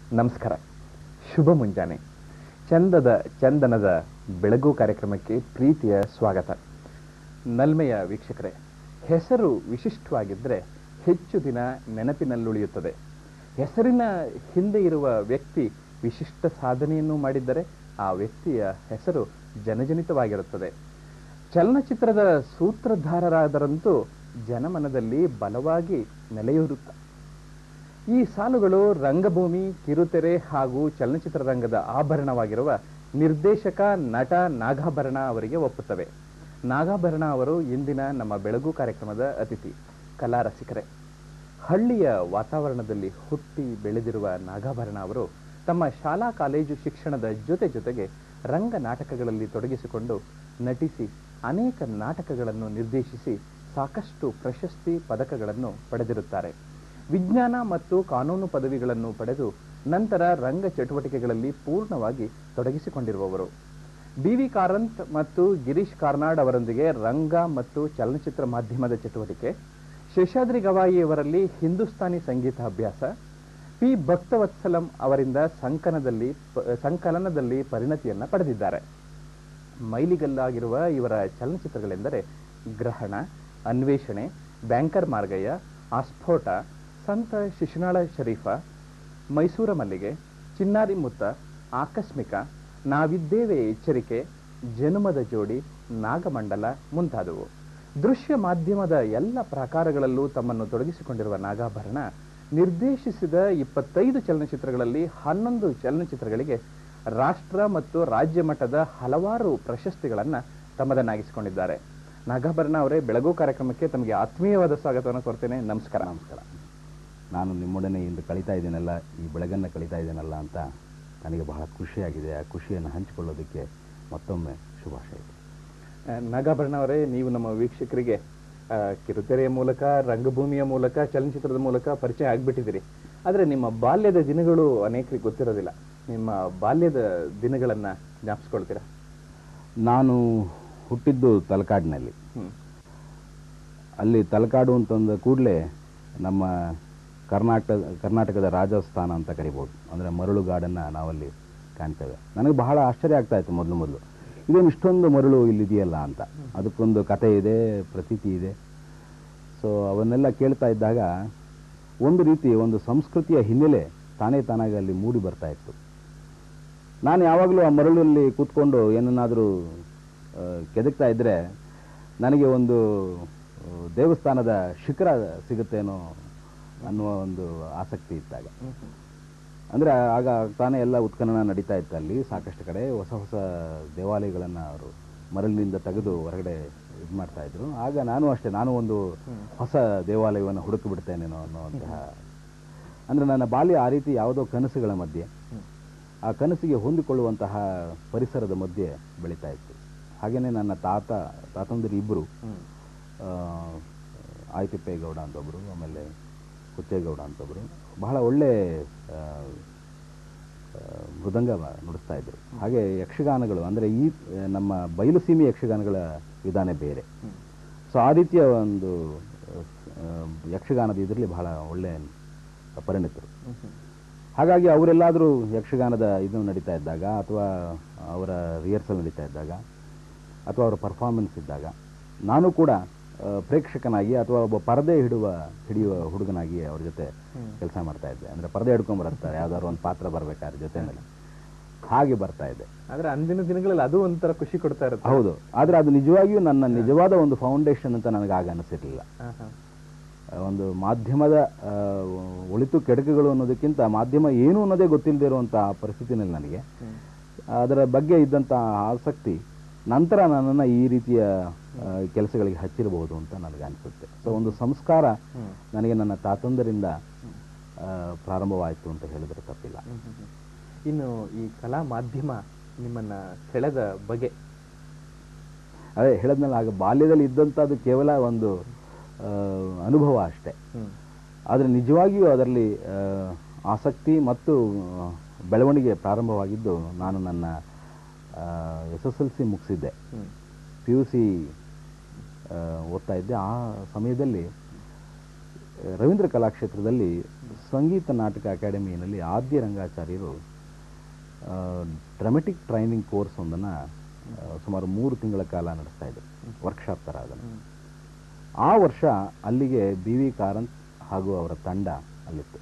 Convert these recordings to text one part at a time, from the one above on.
ನಮಸ್ಕಾರ ಶುಭ ಮುಂಜಾನೆ ಚಂದದ ಚಂದನದ ಬೆಳಗು ಕಾರ್ಯಕ್ರಮಕ್ಕೆ ಪ್ರೀತಿಯ ಸ್ವಾಗತ ನಲ್ಮೆಯ ವೀಕ್ಷಕರೇ ಹೆಸರು ವಿಶಿಷ್ಟವಾಗಿದ್ದರೆ ಹೆಚ್ಚು ದಿನ ನೆನಪಿನಲ್ಲುಳಿಯುತ್ತದೆ ಹೆಸರಿನ ಹಿಂದೆ ಇರುವ ವ್ಯಕ್ತಿ ವಿಶಿಷ್ಟ ಸಾಧನೆಯನ್ನು ಮಾಡಿದ್ದರೆ ಆ ವ್ಯಕ್ತಿಯ ಹೆಸರು ಜನಜನಿತವಾಗಿರುತ್ತದೆ ಚಲನಚಿತ್ರದ ಸೂತ್ರಧಾರರಾದರಂತೂ ಜನಮನದಲ್ಲಿ ಬಲವಾಗಿ ನೆಲೆಯೂರುತ್ತ ಈ ಸಾಲುಗಳು ರಂಗಭೂಮಿ ಕಿರುತೆರೆ ಹಾಗೂ ಚಲನಚಿತ್ರ ರಂಗದ ಆಭರಣವಾಗಿರುವ ನಿರ್ದೇಶಕ ನಟ ನಾಗಾಭರಣ ಅವರಿಗೆ ಒಪ್ಪುತ್ತವೆ ನಾಗಾಭರಣ ಅವರು ಇಂದಿನ ನಮ್ಮ ಬೆಳಗು ಕಾರ್ಯಕ್ರಮದ ಅತಿಥಿ ಕಲಾ ರಸಿಕರೇ ಹಳ್ಳಿಯ ವಾತಾವರಣದಲ್ಲಿ ಹುಟ್ಟಿ ಬೆಳೆದಿರುವ ನಾಗಾಭರಣ ಅವರು ತಮ್ಮ ಶಾಲಾ ಕಾಲೇಜು ಶಿಕ್ಷಣದ ಜೊತೆ ಜೊತೆಗೆ ರಂಗ ನಾಟಕಗಳಲ್ಲಿ ತೊಡಗಿಸಿಕೊಂಡು ನಟಿಸಿ ಅನೇಕ ನಾಟಕಗಳನ್ನು ನಿರ್ದೇಶಿಸಿ ಸಾಕಷ್ಟು ಪ್ರಶಸ್ತಿ ಪದಕಗಳನ್ನು ಪಡೆದಿರುತ್ತಾರೆ ವಿಜ್ಞಾನ ಮತ್ತು ಕಾನೂನು ಪದವಿಗಳನ್ನು ಪಡೆದು ನಂತರ ರಂಗ ಚಟುವಟಿಕೆಗಳಲ್ಲಿ ಪೂರ್ಣವಾಗಿ ತೊಡಗಿಸಿಕೊಂಡಿರುವವರು ಬಿ ವಿ ಕಾರಂತ್ ಮತ್ತು ಗಿರೀಶ್ ಕಾರ್ನಾಡ್ ಅವರೊಂದಿಗೆ ರಂಗ ಮತ್ತು ಚಲನಚಿತ್ರ ಮಾಧ್ಯಮದ ಚಟುವಟಿಕೆ ಶೇಷಾದ್ರಿ ಗವಾಯಿಯವರಲ್ಲಿ ಹಿಂದೂಸ್ತಾನಿ ಸಂಗೀತ ಅಭ್ಯಾಸ ಪಿ ಭಕ್ತವತ್ಸಲಂ ಅವರಿಂದ ಸಂಕಲನದಲ್ಲಿ ಪ- ಸಂಕಲನದಲ್ಲಿ ಪರಿಣತಿಯನ್ನ ಪಡೆದಿದ್ದಾರೆ ಮೈಲಿಗಲ್ಲಾಗಿರುವ ಇವರ ಚಲನಚಿತ್ರಗಳೆಂದರೆ ಗ್ರಹಣ ಅನ್ವೇಷಣೆ ಬ್ಯಾಂಕರ್ ಮಾರ್ಗಯ್ಯ ಆಸ್ಫೋಟ ಸಂತ ಶಿಶುನಾಳ ಶರೀಫ ಮೈಸೂರ ಮಲ್ಲಿಗೆ ಚಿನ್ನಾರಿ ಮುತ್ತ ಆಕಸ್ಮಿಕ ನಾವಿದ್ದೇವೆ ಎಚ್ಚರಿಕೆ ಜನುಮದ ಜೋಡಿ ನಾಗಮಂಡಲ ಮುಂತಾದವು ದೃಶ್ಯ ಮಾಧ್ಯಮದ ಎಲ್ಲ ಪ್ರಕಾರಗಳಲ್ಲೂ ತಮ್ಮನ್ನು ತೊಡಗಿಸಿಕೊಂಡಿರುವ ನಾಗಾಭರಣ ನಿರ್ದೇಶಿಸಿದ ಇಪ್ಪತ್ತೈದು ಚಲನಚಿತ್ರಗಳಲ್ಲಿ ಹನ್ನೊಂದು ಚಲನಚಿತ್ರಗಳಿಗೆ ರಾಷ್ಟ್ರ ಮತ್ತು ರಾಜ್ಯ ಮಟ್ಟದ ಹಲವಾರು ಪ್ರಶಸ್ತಿಗಳನ್ನು ತಮ್ಮದನ್ನಾಗಿಸಿಕೊಂಡಿದ್ದಾರೆ ನಾಗಾಭರಣ ಅವರೇ ಬೆಳಗು ಕಾರ್ಯಕ್ರಮಕ್ಕೆ ತಮಗೆ ಆತ್ಮೀಯವಾದ ಸ್ವಾಗತವನ್ನು ಕೊಡ್ತೇನೆ ನಮಸ್ಕಾರ ನಮಸ್ಕಾರ ನಾನು ನಿಮ್ಮೊಡನೆ ಇಂದು ಕಳೀತಾ ಇದ್ದೀನಲ್ಲ ಈ ಬೆಳಗನ್ನು ಕಳೀತಾ ಇದ್ದೀನಲ್ಲ ಅಂತ ನನಗೆ ಬಹಳ ಖುಷಿಯಾಗಿದೆ ಆ ಖುಷಿಯನ್ನು ಹಂಚಿಕೊಳ್ಳೋದಕ್ಕೆ ಮತ್ತೊಮ್ಮೆ ಶುಭಾಶಯ ಆ, ನಾಗಾಭರಣ ಅವರೇ ನೀವು ನಮ್ಮ ವೀಕ್ಷಕರಿಗೆ ಆ, ಕಿರುತೆರೆಯ ಮೂಲಕ ರಂಗಭೂಮಿಯ ಮೂಲಕ ಚಲನಚಿತ್ರದ ಮೂಲಕ ಪರಿಚಯ ಆಗ್ಬಿಟ್ಟಿದ್ದೀರಿ ಆದರೆ ನಿಮ್ಮ ಬಾಲ್ಯದ ದಿನಗಳು ಅನೇಕರಿಗೆ ಗೊತ್ತಿರೋದಿಲ್ಲ ನಿಮ್ಮ ಬಾಲ್ಯದ ದಿನಗಳನ್ನ ಜ್ಞಾಪಿಸ್ಕೊಳ್ತೀರಾ ನಾನು ಹುಟ್ಟಿದ್ದು ತಲಕಾಡಿನಲ್ಲಿ ಹ್ಮ್ ಅಲ್ಲಿ ತಲಕಾಡು ಅಂತಂದ ಕೂಡಲೇ ನಮ್ಮ ಕರ್ನಾಟಕ ಕರ್ನಾಟಕದ ರಾಜಸ್ಥಾನ ಅಂತ ಕರಿಬೋದು ಅಂದರೆ ಮರಳುಗಾಡನ್ನು ನಾವಲ್ಲಿ ಕಾಣ್ತೇವೆ ನನಗೆ ಬಹಳ ಆಶ್ಚರ್ಯ ಆಗ್ತಾ ಇತ್ತು ಮೊದಲು ಮೊದಲು ಇದೇನು ಇಷ್ಟೊಂದು ಮರಳು ಇಲ್ಲಿದೆಯಲ್ಲ ಅಂತ ಅದಕ್ಕೊಂದು ಕತೆ ಇದೆ ಪ್ರತೀತಿ ಇದೆ ಸೊ ಅವನ್ನೆಲ್ಲ ಕೇಳ್ತಾ ಇದ್ದಾಗ ಒಂದು ರೀತಿ ಒಂದು ಸಂಸ್ಕೃತಿಯ ಹಿನ್ನೆಲೆ ತಾನೇ ತಾನಾಗಿ ಅಲ್ಲಿ ಮೂಡಿ ಬರ್ತಾ ಇತ್ತು ನಾನು ಯಾವಾಗಲೂ ಆ ಮರಳಲ್ಲಿ ಕೂತ್ಕೊಂಡು ಏನನ್ನಾದರೂ ಕೆದಕ್ತಾ ಇದ್ದರೆ ನನಗೆ ಒಂದು ಆ, ದೇವಸ್ಥಾನದ ಶಿಖರ ಸಿಗುತ್ತೇನೋ ಅನ್ನುವ ಒಂದು ಆಸಕ್ತಿ ಇತ್ತಾಗ ಅಂದರೆ ಆಗ ತಾನೇ ಎಲ್ಲ ಉತ್ಖನನ ನಡೀತಾ ಇತ್ತು ಅಲ್ಲಿ ಸಾಕಷ್ಟು ಕಡೆ ಹೊಸ ಹೊಸ ದೇವಾಲಯಗಳನ್ನು ಅವರು ಮರಳಿನಿಂದ ತೆಗೆದು ಹೊರಗಡೆ ಇದು ಮಾಡ್ತಾ ಇದ್ರು ಆಗ ನಾನು ಅಷ್ಟೇ ನಾನು ಒಂದು ಹೊಸ ದೇವಾಲಯವನ್ನು ಹುಡುಕಿ ಬಿಡ್ತೇನೇನೋ ಅನ್ನುವಂತಹ ಅಂದರೆ ನನ್ನ ಬಾಲ್ಯ ಆ ರೀತಿ ಯಾವುದೋ ಕನಸುಗಳ ಮಧ್ಯೆ ಆ ಕನಸಿಗೆ ಹೊಂದಿಕೊಳ್ಳುವಂತಹ ಪರಿಸರದ ಮಧ್ಯೆ ಬೆಳೀತಾ ಇತ್ತು ಹಾಗೆಯೇ ನನ್ನ ತಾತ ತಾತಂದಿರು ಇಬ್ಬರು ಹ್ಮ್ ಆಯ್ತಿಪ್ಪೇಗೌಡ ಅಂತ ಒಬ್ಬರು ಆಮೇಲೆ ಕುಚ್ಚೇಗೌಡ ಅಂತ ಒಬ್ಬರು ಬಹಳ ಒಳ್ಳೆ ಆ, ಆ, ಮೃದಂಗ ಮ- ನುಡಿಸ್ತಾ ಇದ್ರು ಹಾಗೆ ಯಕ್ಷಗಾನಗಳು ಅಂದರೆ ಈ ಆ, ನಮ್ಮ ಬಯಲುಸೀಮೆ ಯಕ್ಷಗಾನಗಳ ವಿಧಾನ ಬೇರೆ ಹ್ಮ್ ಸೊ ಆ ರೀತಿಯ ಒಂದು ಆ, ಯಕ್ಷಗಾನದ ಇದರಲ್ಲಿ ಬಹಳ ಒಳ್ಳೆ ಪರಿಣಿತರು ಹ್ಮ್ ಹ್ಮ್ ಹಾಗಾಗಿ ಅವರೆಲ್ಲಾದರೂ ಯಕ್ಷಗಾನದ ಇದು ನಡೀತಾ ಇದ್ದಾಗ ಅಥವಾ ಅವರ ರಿಹರ್ಸಲ್ ನಡೀತಾ ಇದ್ದಾಗ ಅಥವಾ ಅವರ ಪರ್ಫಾರ್ಮೆನ್ಸ್ ಇದ್ದಾಗ ನಾನು ಕೂಡ ಆ, ಪ್ರೇಕ್ಷಕನಾಗಿ ಅಥವಾ ಒಬ್ಬ ಪರದೆ ಹಿಡುವ ಹಿಡಿಯುವ ಹುಡುಗನಾಗಿ ಅವ್ರ ಜೊತೆ ಹ್ಮ್. ಕೆಲಸ ಮಾಡ್ತಾ ಇದ್ದೆ ಅಂದರೆ ಪರದೆ ಹಿಡ್ಕೊಂಡ್ ಬರ್ತಾರೆ ಯಾವ್ದಾದ್ರು ಒಂದು ಪಾತ್ರ ಬರ್ಬೇಕಾದ್ರೆ ಜೊತೆನಲ್ಲಿ ಹಾಗೆ ಬರ್ತಾ ಇದ್ದೆ ಆದ್ರೆ ಅಂದಿನ ದಿನಗಳಲ್ಲಿ ಅದು ಒಂಥರ ಖುಷಿ ಕೊಡ್ತಾ ಇರುತ್ತೆ ಹೌದು ಆದರೆ ಅದು ನಿಜವಾಗಿಯೂ ನನ್ನ ನಿಜವಾದ ಒಂದು ಫೌಂಡೇಶನ್ ಅಂತ ನನಗೆ ಆಗ ಅನಿಸಿರಲಿಲ್ಲ ಹಾ, ಹಾ. ಒಂದು ಮಾಧ್ಯಮದ ಆ, ಒಳಿತು ಕೆಡಕುಗಳು ಅನ್ನೋದಕ್ಕಿಂತ ಮಾಧ್ಯಮ ಏನು ಅನ್ನೋದೇ ಗೊತ್ತಿಲ್ಲದೆ ಇರುವಂಥ ಪರಿಸ್ಥಿತಿನಲ್ಲಿ ನನಗೆ ಹ್ಮ್. ಅದರ ಬಗ್ಗೆ ಇದ್ದಂಥ ಆಸಕ್ತಿ ನಂತರ ನನ್ನನ್ನು ಈ ರೀತಿಯ ಆ, ಕೆಲಸಗಳಿಗೆ ಹಚ್ಚಿರಬಹುದು ಅಂತ ನನಗೆ ಅನಿಸುತ್ತೆ ಸೊ ಒಂದು ಸಂಸ್ಕಾರ ಹ್ಮ್. ನನಗೆ ನನ್ನ ತಾತಂದರಿಂದ ಆ, ಪ್ರಾರಂಭವಾಯಿತು ಅಂತ ಹೇಳಿದ್ರೆ ತಪ್ಪಿಲ್ಲ ಹ್ಮ್, ಹ್ಮ್, ಹ್ಮ್. ಇನ್ನು ಈ ಕಲಾ ಮಾಧ್ಯಮ ನಿಮ್ಮನ್ನ ಸೆಳೆದ ಬಗೆ ಅದೇ ಹೇಳಿದ್ಮೇಲೆ ಆಗ ಬಾಲ್ಯದಲ್ಲಿ ಇದ್ದಂಥದ್ದು ಕೇವಲ ಒಂದು ಆ, ಅನುಭವ ಅಷ್ಟೇ ಹ್ಮ್ ಆದರೆ ನಿಜವಾಗಿಯೂ ಅದರಲ್ಲಿ ಆ, ಆಸಕ್ತಿ ಮತ್ತು ಆ, ಬೆಳವಣಿಗೆ ಪ್ರಾರಂಭವಾಗಿದ್ದು ನಾನು ನನ್ನ ಎಸ್ ಎಸ್ ಎಲ್ ಸಿ ಮುಗಿಸಿದ್ದೆ ಹ್ಮ್ ಪಿ ಯು ಸಿ ಓದ್ತಾ ಇದ್ದೆ ಆ ಸಮಯದಲ್ಲಿ ರವೀಂದ್ರ ಕಲಾಕ್ಷೇತ್ರದಲ್ಲಿ ಸಂಗೀತ ನಾಟಕ ಅಕಾಡೆಮಿಯಲ್ಲಿ ಆದ್ಯ ರಂಗಾಚಾರ್ಯರು ಡ್ರಮೆಟಿಕ್ ಟ್ರೈನಿಂಗ್ ಕೋರ್ಸ್ ಒಂದನ್ನು ಸುಮಾರು ಮೂರು ತಿಂಗಳ ಕಾಲ ನಡೆಸ್ತಾ ಇದ್ರು ವರ್ಕ್ಶಾಪ್ ಥರ ಅದನ್ನು ಆ ವರ್ಷ ಅಲ್ಲಿಗೆ ಬಿ ವಿ ಕಾರಂತ್ ಹಾಗೂ ಅವರ ತಂಡ ಅಲ್ಲಿತ್ತು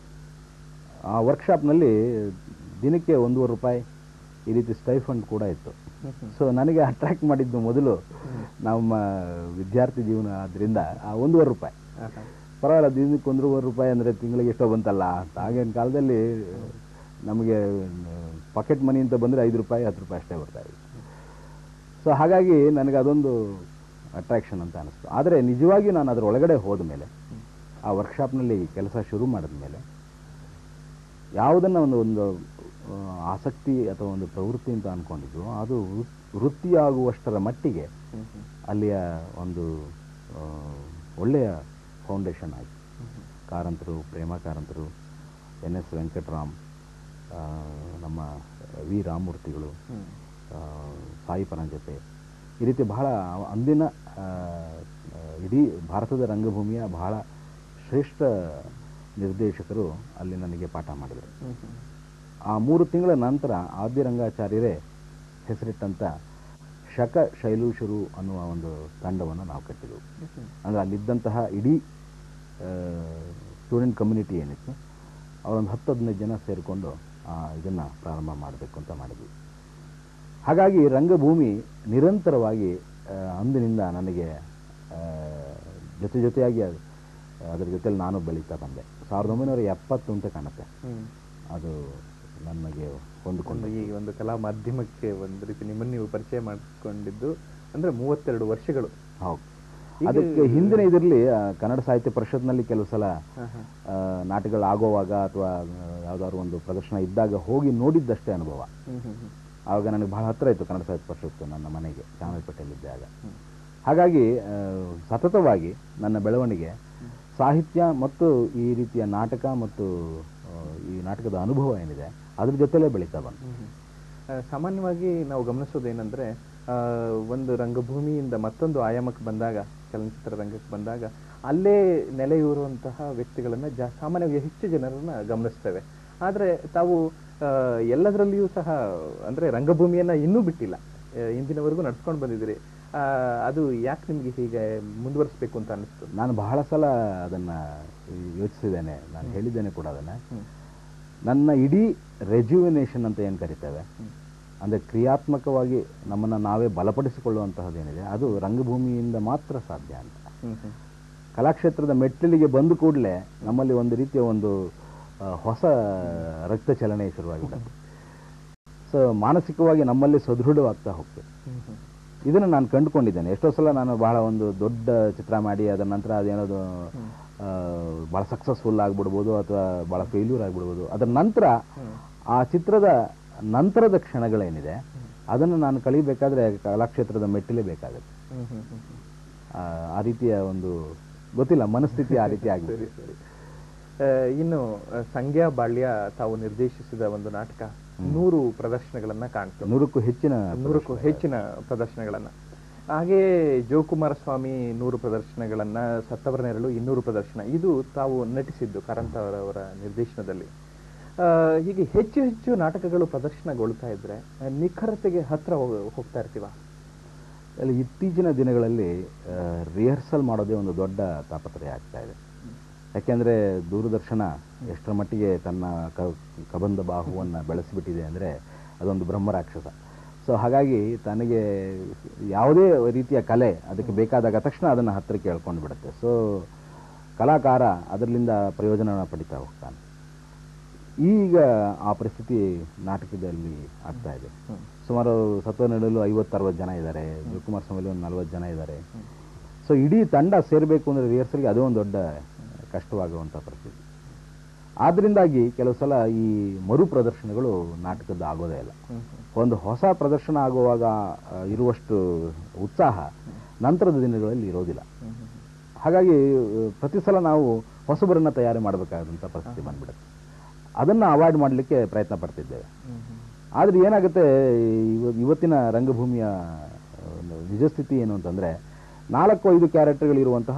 ಆ ವರ್ಕ್ಶಾಪ್ನಲ್ಲಿ ದಿನಕ್ಕೆ ಒಂದೂವರೆ ರೂಪಾಯಿ ಈ ರೀತಿ ಸ್ಟೈಫಂಡ್ ಕೂಡ ಇತ್ತು ಸೊ ನನಗೆ ಅಟ್ರಾಕ್ಟ್ ಮಾಡಿದ್ದು ಮೊದಲು ನಮ್ಮ ವಿದ್ಯಾರ್ಥಿ ಜೀವನ ಆದ್ದರಿಂದ ಆ ಒಂದೂವರೆ ರೂಪಾಯಿ ಪರವಾಗಿಲ್ಲ ದಿನಕ್ಕೆ ಒಂದೂವರೆ ರೂಪಾಯಿ ಅಂದರೆ ತಿಂಗಳಿಗೆ ಎಷ್ಟೋ ಬಂತಲ್ಲ ಅಂತ ಆಗಿನ ಕಾಲದಲ್ಲಿ ನಮಗೆ ಪಾಕೆಟ್ ಮನಿ ಅಂತ ಬಂದರೆ ಐದು ರೂಪಾಯಿ ಹತ್ತು ರೂಪಾಯಿ ಅಷ್ಟೇ ಬರ್ತಾ ಇತ್ತು ಸೊ ಹಾಗಾಗಿ ನನಗೆ ಅದೊಂದು ಅಟ್ರಾಕ್ಷನ್ ಅಂತ ಅನಿಸ್ತು ಆದರೆ ನಿಜವಾಗಿಯೂ ನಾನು ಅದರ ಒಳಗಡೆ ಹೋದ ಮೇಲೆ ಆ ವರ್ಕ್ಶಾಪ್ನಲ್ಲಿ ಕೆಲಸ ಶುರು ಮಾಡಿದ ಮೇಲೆ ಯಾವುದನ್ನು ಒಂದು ಒಂದು ಆ, ಆಸಕ್ತಿ ಅಥವಾ ಒಂದು ಪ್ರವೃತ್ತಿ ಅಂತ ಅಂದ್ಕೊಂಡಿದ್ದು ಅದು ವೃತ್- ವೃತ್ತಿಯಾಗುವಷ್ಟರ ಮಟ್ಟಿಗೆ ಅಲ್ಲಿಯ ಒಂದು ಆ, ಒಳ್ಳೆಯ ಫೌಂಡೇಶನ್ ಆಯಿತು ಕಾರಂತರು ಪ್ರೇಮ ಕಾರಂತರು ಎನ್ ಎಸ್ ವೆಂಕಟರಾಮ್ ಆ, ನಮ್ಮ ವಿ ರಾಮಮೂರ್ತಿಗಳು ಆ, ಸಾಯಿ ಪರಂಜತೆ ಈ ರೀತಿ ಬಹಳ ಅಂದಿನ ಆ, ಆ, ಇಡೀ ಭಾರತದ ರಂಗಭೂಮಿಯ ಬಹಳ ಶ್ರೇಷ್ಠ ನಿರ್ದೇಶಕರು ಅಲ್ಲಿ ನನಗೆ ಪಾಠ ಮಾಡಿದರು ಆ ಮೂರು ತಿಂಗಳ ನಂತರ ಆದ್ಯ ರಂಗಾಚಾರ್ಯರೇ ಹೆಸರಿಟ್ಟಂಥ ಶಕ ಶೈಲೂಷರು ಅನ್ನುವ ಒಂದು ತಂಡವನ್ನು ನಾವು ಕಟ್ಟಿದೆವು ಅಂದರೆ ಅಲ್ಲಿದ್ದಂತಹ ಇಡೀ ಸ್ಟೂಡೆಂಟ್ ಕಮ್ಯುನಿಟಿ ಏನಿತ್ತು ಅವರೊಂದು ಹತ್ತು ಹದಿನೈದು ಜನ ಸೇರಿಕೊಂಡು ಇದನ್ನು ಪ್ರಾರಂಭ ಮಾಡಬೇಕು ಅಂತ ಮಾಡಿದ್ವಿ ಹಾಗಾಗಿ ರಂಗಭೂಮಿ ನಿರಂತರವಾಗಿ ಆ, ಅಂದಿನಿಂದ ನನಗೆ ಆ, ಜೊತೆ ಜೊತೆಯಾಗಿ ಅದು- ಅದರ ಜೊತೆಲಿ ನಾನು ಬೆಳೀತಾ ಬಂದೆ ಸಾವಿರದ ಒಂಬೈನೂರ ಎಪ್ಪತ್ತು ಅಂತ ಕಾಣುತ್ತೆ ಅದು ನನಗೆ ಹೊಂದಿಕೊಂಡು ಒಂದು ಈ ಒಂದು ಕಲಾ ಮಾಧ್ಯಮಕ್ಕೆ ಒಂದು ರೀತಿ ನಿಮ್ಮನ್ನು ನೀವು ಪರಿಚಯ ಮಾಡಿಕೊಂಡಿದ್ದು ಅಂದ್ರೆ ಮೂವತ್ತೆರಡು ವರ್ಷಗಳು ಹೌದು ಅದಕ್ಕೆ ಹಿಂದಿನ ಇದರಲ್ಲಿ ಕನ್ನಡ ಸಾಹಿತ್ಯ ಪರಿಷತ್ನಲ್ಲಿ ಕೆಲವು ಸಲ ಆ, ನಾಟಕಗಳು ಆಗೋವಾಗ ಅಥವಾ ಯಾವುದಾದ್ರು ಒಂದು ಪ್ರದರ್ಶನ ಇದ್ದಾಗ ಹೋಗಿ ನೋಡಿದ್ದಷ್ಟೇ ಅನುಭವ ಆವಾಗ ನನಗೆ ಬಹಳ ಹತ್ತಿರ ಇತ್ತು ಕನ್ನಡ ಸಾಹಿತ್ಯ ಪರಿಷತ್ತು ನನ್ನ ಮನೆಗೆ ಚಾಮರಾಜಪೇಟೆಯಲ್ಲಿದ್ದೆ ಆಗ ಹಾಗಾಗಿ ಆ, ಸತತವಾಗಿ ನನ್ನ ಬೆಳವಣಿಗೆ ಸಾಹಿತ್ಯ ಮತ್ತು ಈ ರೀತಿಯ ನಾಟಕ ಮತ್ತು ಆ, ಈ ನಾಟಕದ ಅನುಭವ ಏನಿದೆ ಅದ್ರ ಜೊತೆಲೇ ಬೆಳೀತಾ ಬಂತು ಆ, ಸಾಮಾನ್ಯವಾಗಿ ನಾವು ಗಮನಿಸೋದೇನೆಂದ್ರೆ ಆ, ಒಂದು ರಂಗಭೂಮಿಯಿಂದ ಮತ್ತೊಂದು ಆಯಾಮಕ್ಕೆ ಬಂದಾಗ ಚಲನಚಿತ್ರ ರಂಗಕ್ಕೆ ಬಂದಾಗ ಅಲ್ಲೇ ನೆಲೆಯೂರುವಂತಹ ವ್ಯಕ್ತಿಗಳನ್ನ ಜಾ ಸಾಮಾನ್ಯವಾಗಿ ಹೆಚ್ಚು ಜನರನ್ನ ಗಮನಿಸ್ತೇವೆ ಆದ್ರೆ ತಾವು ಆ, ಎಲ್ಲದರಲ್ಲಿಯೂ ಸಹ ಅಂದ್ರೆ ರಂಗಭೂಮಿಯನ್ನ ಇನ್ನೂ ಬಿಟ್ಟಿಲ್ಲ ಆ, ಇಂದಿನವರೆಗೂ ನಡ್ಸ್ಕೊಂಡು ಬಂದಿದ್ದೀರಿ ಆ, ಅದು ಯಾಕೆ ನಿಮ್ಗೆ ಹೀಗೆ ಮುಂದುವರಿಸಬೇಕು ಅಂತ ಅನಿಸ್ತು ನಾನು ಬಹಳ ಸಲ ಅದನ್ನು ಯೋಚಿಸಿದ್ದೇನೆ ನಾನು ಹೇಳಿದ್ದೇನೆ ಕೂಡ ಅದನ್ನು ನನ್ನ ಇಡೀ ರೆಜ್ಯುವಿನೇಷನ್ ಅಂತ ಏನು ಕರಿತೇವೆ ಅಂದರೆ ಕ್ರಿಯಾತ್ಮಕವಾಗಿ ನಮ್ಮನ್ನು ನಾವೇ ಬಲಪಡಿಸಿಕೊಳ್ಳುವಂತಹದ್ದೇನಿದೆ ಅದು ರಂಗಭೂಮಿಯಿಂದ ಮಾತ್ರ ಸಾಧ್ಯ ಅಂತ ಹ್ಮ್ ಹ್ಮ್ ಕಲಾಕ್ಷೇತ್ರದ ಮೆಟ್ಟಿಲಿಗೆ ಬಂದ ಕೂಡಲೇ ನಮ್ಮಲ್ಲಿ ಒಂದು ರೀತಿಯ ಒಂದು ಆ, ಹೊಸ ರಕ್ತ ಚಲನೆ ಶುರುವಾಗಿಬಿಡುತ್ತೆ ಸೊ ಮಾನಸಿಕವಾಗಿ ನಮ್ಮಲ್ಲಿ ಸದೃಢವಾಗ್ತಾ ಹೋಗ್ತದೆ ಹ್ಮ್ ಹ್ಮ್ ಇದನ್ನು ನಾನು ಕಂಡುಕೊಂಡಿದ್ದೇನೆ ಎಷ್ಟೋ ಸಲ ನಾನು ಬಹಳ ಒಂದು ದೊಡ್ಡ ಚಿತ್ರ ಮಾಡಿ ಅದರ ನಂತರ ಅದೇನೋದು ಆ, ಬಹಳ ಸಕ್ಸಸ್ಫುಲ್ ಆಗಿಬಿಡ್ಬೋದು ಅಥವಾ ಬಹಳ ಫೇಲ್ಯೂರ್ ಆಗಿಬಿಡ್ಬೋದು ಅದರ ನಂತರ ಆ ಚಿತ್ರದ ನಂತರದ ಕ್ಷಣಗಳೇನಿದೆ ಅದನ್ನು ನಾನು ಕಳಿಬೇಕಾದ್ರೆ ಕಲಾಕ್ಷೇತ್ರದ ಮೆಟ್ಟಿಲೇ ಬೇಕಾಗುತ್ತೆ ಹ್ಮ್ ಹ್ಮ್ ಹ್ಮ್ ಹ್ಮ್ ಆ, ಆ ರೀತಿಯ ಒಂದು ಗೊತ್ತಿಲ್ಲ ಮನಸ್ಥಿತಿ ಆ ರೀತಿ ಆಗಿದೆ ಸರಿ ಸರಿ ಆ, ಇನ್ನು ಆ, ಸಂಗ್ಯಾ ಬಾಳ್ಯ ತಾವು ನಿರ್ದೇಶಿಸಿದ ಒಂದು ನಾಟಕ ನೂರು ಪ್ರದರ್ಶನಗಳನ್ನ ಕಾಣ್ತು ನೂರಕ್ಕೂ ಹೆಚ್ಚಿನ ನೂರಕ್ಕೂ ಹೆಚ್ಚಿನ ಪ್ರದರ್ಶನಗಳನ್ನ ಹಾಗೆಯೇ ಜೋಕುಮಾರಸ್ವಾಮಿ ನೂರು ಪ್ರದರ್ಶನಗಳನ್ನ ಸತ್ತವರ ನೆರಳು ಇನ್ನೂರು ಪ್ರದರ್ಶನ ಇದು ತಾವು ನಟಿಸಿದ್ದು ಕಾರಂತ ಅವರವರ ನಿರ್ದೇಶನದಲ್ಲಿ ಆ, ಹೀಗೆ ಹೆಚ್ಚು ಹೆಚ್ಚು ನಾಟಕಗಳು ಪ್ರದರ್ಶನಗೊಳ್ತಾ ಇದ್ರೆ ಆ, ನಿಖರತೆಗೆ ಹತ್ರ ಹೋಗ್- ಹೋಗ್ತಾ ಇರ್ತೀವ ಅಲ್ಲಿ ಇತ್ತೀಚಿನ ದಿನಗಳಲ್ಲಿ ರಿಹರ್ಸಲ್ ಮಾಡೋದೇ ಒಂದು ದೊಡ್ಡ ತಾಪತ್ರಯ ಆಗ್ತಾ ಇದೆ ಯಾಕೆಂದರೆ ದೂರದರ್ಶನ ಎಷ್ಟರ ಮಟ್ಟಿಗೆ ತನ್ನ ಕ ಕಬಂಧ ಬಾಹುವನ್ನು ಬೆಳೆಸಿಬಿಟ್ಟಿದೆ ಅಂದರೆ ಅದೊಂದು ಬ್ರಹ್ಮರಾಕ್ಷಸ ಸೊ ಹಾಗಾಗಿ ತನಗೆ ಯಾವುದೇ ರೀತಿಯ ಕಲೆ ಅದಕ್ಕೆ ಬೇಕಾದಾಗ ತಕ್ಷಣ ಅದನ್ನು ಹತ್ತಿರಕ್ಕೆ ಎಳ್ಕೊಂಡು ಬಿಡುತ್ತೆ ಸೊ ಕಲಾಕಾರ ಅದರಿಂದ ಪ್ರಯೋಜನ ಪಡಿತಾ ಹೋಗ್ತಾನೆ ಈಗ ಆ ಪರಿಸ್ಥಿತಿ ನಾಟಕದಲ್ಲಿ ಆಗ್ತಾ ಇದೆ ಸುಮಾರು ಸತ್ವ ನಡೆಯಲು ಐವತ್ತರವತ್ತು ಜನ ಇದ್ದಾರೆ ಶಿವಕುಮಾರ್ ಸ್ವಾಮಿಲಿ ಒಂದು ನಲ್ವತ್ತು ಜನ ಇದ್ದಾರೆ ಸೊ ಇಡೀ ತಂಡ ಸೇರಬೇಕು ಅಂದರೆ ರಿಹರ್ಸಲ್ಗೆ ಅದು ಒಂದು ದೊಡ್ಡ ಕಷ್ಟವಾಗುವಂಥ ಪರಿಸ್ಥಿತಿ ಆದ್ದರಿಂದಾಗಿ ಕೆಲವು ಸಲ ಈ ಮರು ಪ್ರದರ್ಶನಗಳು ನಾಟಕದ ಆಗೋದೇ ಇಲ್ಲ ಒಂದು ಹೊಸ ಪ್ರದರ್ಶನ ಆಗುವಾಗ ಆ, ಇರುವಷ್ಟು ಉತ್ಸಾಹ ನಂತರದ ದಿನಗಳಲ್ಲಿ ಇರೋದಿಲ್ಲ ಹಾಗಾಗಿ ಆ, ಪ್ರತಿ ಸಲ ನಾವು ಹೊಸಬರನ್ನ ತಯಾರಿ ಮಾಡಬೇಕಾದಂಥ ಪರಿಸ್ಥಿತಿ ಬಂದ್ಬಿಡುತ್ತೆ ಅದನ್ನು ಅವಾಯ್ಡ್ ಮಾಡಲಿಕ್ಕೆ ಪ್ರಯತ್ನ ಪಡ್ತಿದ್ದೇವೆ ಆದರೆ ಏನಾಗುತ್ತೆ ಇವ- ಇವತ್ತಿನ ರಂಗಭೂಮಿಯ ಒಂದು ನಿಜ ಸ್ಥಿತಿ ಏನು ಅಂತಂದರೆ ನಾಲ್ಕು ಐದು ಕ್ಯಾರೆಕ್ಟರ್ಗಳಿರುವಂತಹ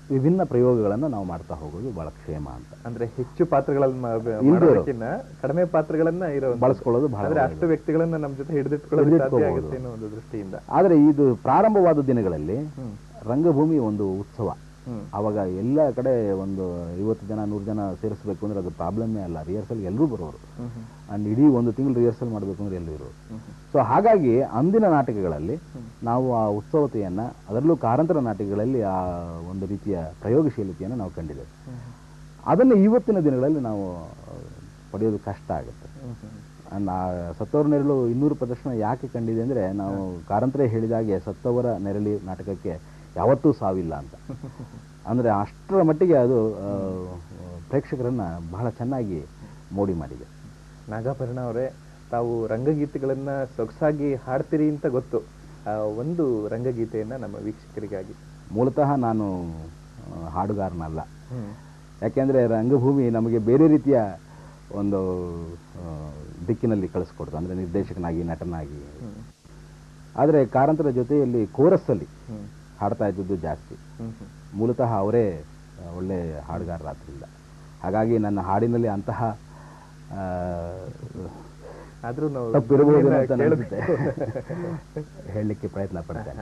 ವಿಭಿನ್ನ ಪ್ರಯೋಗಗಳನ್ನು ನಾವು ಮಾಡ್ತಾ ಹೋಗೋದು ಬಹಳ ಕ್ಷೇಮ ಅಂತ ಅಂದ್ರೆ ಹೆಚ್ಚು ಪಾತ್ರಗಳನ್ನ ಮಾ- ಇಲ್ದೇ ಇರೋ. ಮಾಡೋದಕ್ಕಿಂತ ಕಡಿಮೆ ಪಾತ್ರಗಳನ್ನ ಇರೋ ಬಳಸ್ಕೊಳ್ಳೋದು ಬಹಳ ಆದ್ರೆ ಅಷ್ಟು ವ್ಯಕ್ತಿಗಳನ್ನ ನಮ್ಮ ಜೊತೆ ಹಿಡಿದಿಟ್ಕೊಳ್ಳೋದು ಸಾಧ್ಯ ಹಿಡಿದಿಟ್ಕೋಬಹುದು. ಆಗುತ್ತೆ ಅನ್ನೋ ಒಂದು ದೃಷ್ಟಿಯಿಂದ ಆದರೆ ಇದು ಪ್ರಾರಂಭವಾದ ದಿನಗಳಲ್ಲಿ ಹ್ಮ್ ರಂಗಭೂಮಿ ಒಂದು ಉತ್ಸವ ಹ್ಮ್ ಆವಾಗ ಎಲ್ಲ ಕಡೆ ಒಂದು ಐವತ್ತು ಜನ ನೂರು ಜನ ಸೇರಿಸಬೇಕು ಅಂದ್ರೆ ಅದು ಪ್ರಾಬ್ಲಮ್ಮೇ ಅಲ್ಲ ರಿಹರ್ಸಲ್ಗೆ ಎಲ್ಲರೂ ಬರೋರು ಹ್ಮ್ ಹ್ಮ್ ಅಂಡ್ ಇಡೀ ಒಂದು ತಿಂಗಳು ರಿಹರ್ಸಲ್ ಮಾಡಬೇಕು ಅಂದ್ರೆ ಎಲ್ಲರೂ ಇರೋರು ಹ್ಮ್ ಹ್ಮ್ ಸೊ ಹಾಗಾಗಿ ಅಂದಿನ ನಾಟಕಗಳಲ್ಲಿ ನಾವು ಆ ಉತ್ಸವತೆಯನ್ನು ಅದರಲ್ಲೂ ಕಾರಂತರ ನಾಟಕಗಳಲ್ಲಿ ಆ ಒಂದು ರೀತಿಯ ಪ್ರಯೋಗಶೀಲತೆಯನ್ನು ನಾವು ಕಂಡಿದ್ದೇವೆ ಹ್ಮ್ ಅದನ್ನು ಇವತ್ತಿನ ದಿನಗಳಲ್ಲಿ ನಾವು ಆ, ಪಡೆಯೋದು ಕಷ್ಟ ಆಗುತ್ತೆ ಹ್ಮ್ ಹ್ಮ್ ಅಂಡ್ ಆ ಸತ್ತವರ ನೆರಳು ಇನ್ನೂರು ಪ್ರದರ್ಶನ ಯಾಕೆ ಕಂಡಿದೆ ಅಂದರೆ ನಾವು ಕಾರಂತರೇ ಹೇಳಿದಾಗೆ ಸತ್ತವರ ನೆರಳಿ ನಾಟಕಕ್ಕೆ ಯಾವತ್ತೂ ಸಾವಿಲ್ಲ ಅಂತ ಅಂದರೆ ಅಷ್ಟರ ಮಟ್ಟಿಗೆ ಅದು ಆ, ಪ್ರೇಕ್ಷಕರನ್ನ ಬಹಳ ಚೆನ್ನಾಗಿ ಮೋಡಿ ಮಾಡಿದೆ ನಾಗಾಭರಣ ಅವರೇ ತಾವು ರಂಗಗೀತೆಗಳನ್ನ ಸೊಗಸಾಗಿ ಹಾಡ್ತೀರಿ ಅಂತ ಗೊತ್ತು ಆ, ಒಂದು ರಂಗಗೀತೆಯನ್ನ ನಮ್ಮ ವೀಕ್ಷಕರಿಗಾಗಿ ಮೂಲತಃ ನಾನು ಆ, ಹಾಡುಗಾರನಲ್ಲ ಹ್ಮ್ ಯಾಕೆಂದರೆ ರಂಗಭೂಮಿ ನಮಗೆ ಬೇರೆ ರೀತಿಯ ಒಂದು ಆ, ದಿಕ್ಕಿನಲ್ಲಿ ಕಳಿಸ್ಕೊಡ್ತು ಅಂದರೆ ನಿರ್ದೇಶಕನಾಗಿ ನಟನಾಗಿ ಹ್ಮ್ ಆದರೆ ಕಾರಂತರ ಜೊತೆಯಲ್ಲಿ ಕೋರಸ್ಸಲ್ಲಿ ಹ್ಮ್ ಹಾಡ್ತಾ ಇದ್ದದ್ದು ಜಾಸ್ತಿ ಹ್ಮ್ ಹ್ಮ್ ಮೂಲತಃ ಅವರೇ ಆ, ಒಳ್ಳೆ ಹಾಡುಗಾರರಾದ್ರಿಂದ ಹಾಗಾಗಿ ನನ್ನ ಹಾಡಿನಲ್ಲಿ ಅಂತಹ ಆ, ಆದ್ರೂ ನಾವು ತಪ್ಪಿರಬಹುದು ಧ್ವನಿಯನ್ನ ಅಂತ ಕೇಳ್ಬೇಕು. ಅನಿಸುತ್ತೆ ಹೇಳಲಿಕ್ಕೆ ಪ್ರಯತ್ನ ಪಡ್ತೇನೆ ಹಾ.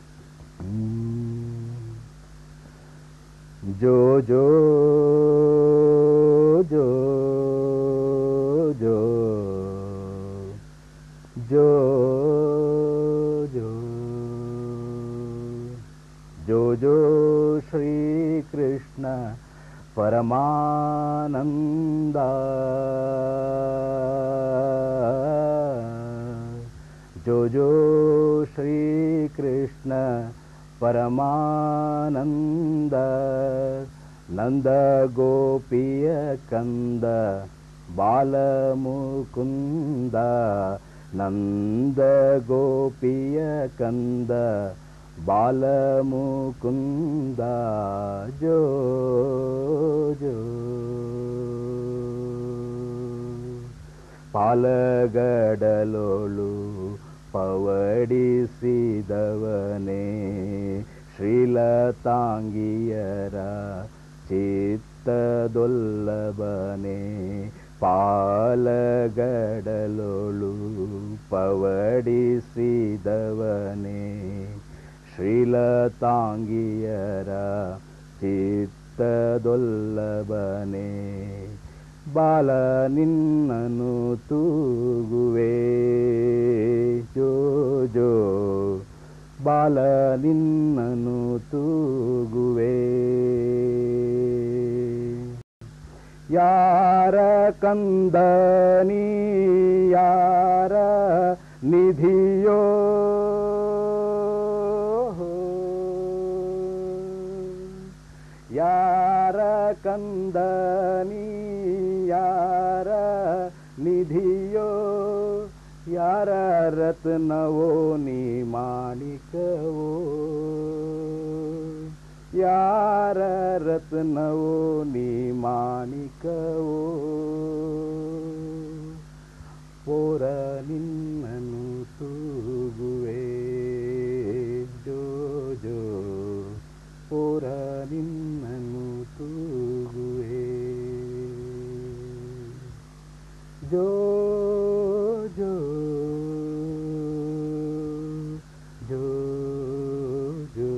जो जो जो जो जो जो जो जो श्री कृष्ण परमानंद जो जो श्री कृष्ण परमानंद नंद गोपिय कंद बाल मुकुंद नंद गोपिय कंद बाल मुकुंद जो जो ಪಾಲಗಡಲೋಳು ಪವಡಿಸಿದವನೇ ಶ್ರೀಲತಾಂಗಿಯರ ಚಿತ್ತದೊಲ್ಲಭನೆ ಪಾಲಗಡಲೋಳು ಪವಡಿಸಿದವನೇ ಶ್ರೀಲತಾಂಗಿಯರ ಚಿತ್ತದೊಲ್ಲಭನೆ ಬಾಲ ನಿನ್ನನು ತೂಗುವೆ ಜೋ ಜೋ ಬಾಲ ನಿನ್ನನು ತೂಗುವೆ ಯಾರ ಕಂದನಿ ಯಾರ ನಿಧಿಯೋ ಯಾರ ಕಂದನಿ ಯಾರ ನಿಧಿಯೋ ಯಾರ ರತ್ನವೋ ನೀ ಮಾಣಿಕವೋ ಯಾರ ರತ್ನವೋ ನೀ ಮಾಣಿಕವೋ ಪೋರ ನಿನ್ನನು ತೂಗುವೆ ಜೋ ಜೋ ಪೋರ ನಿನ್ನನು ತೂಗುವೆ ಜೋ ಜೋ ಜೋ ಜೋ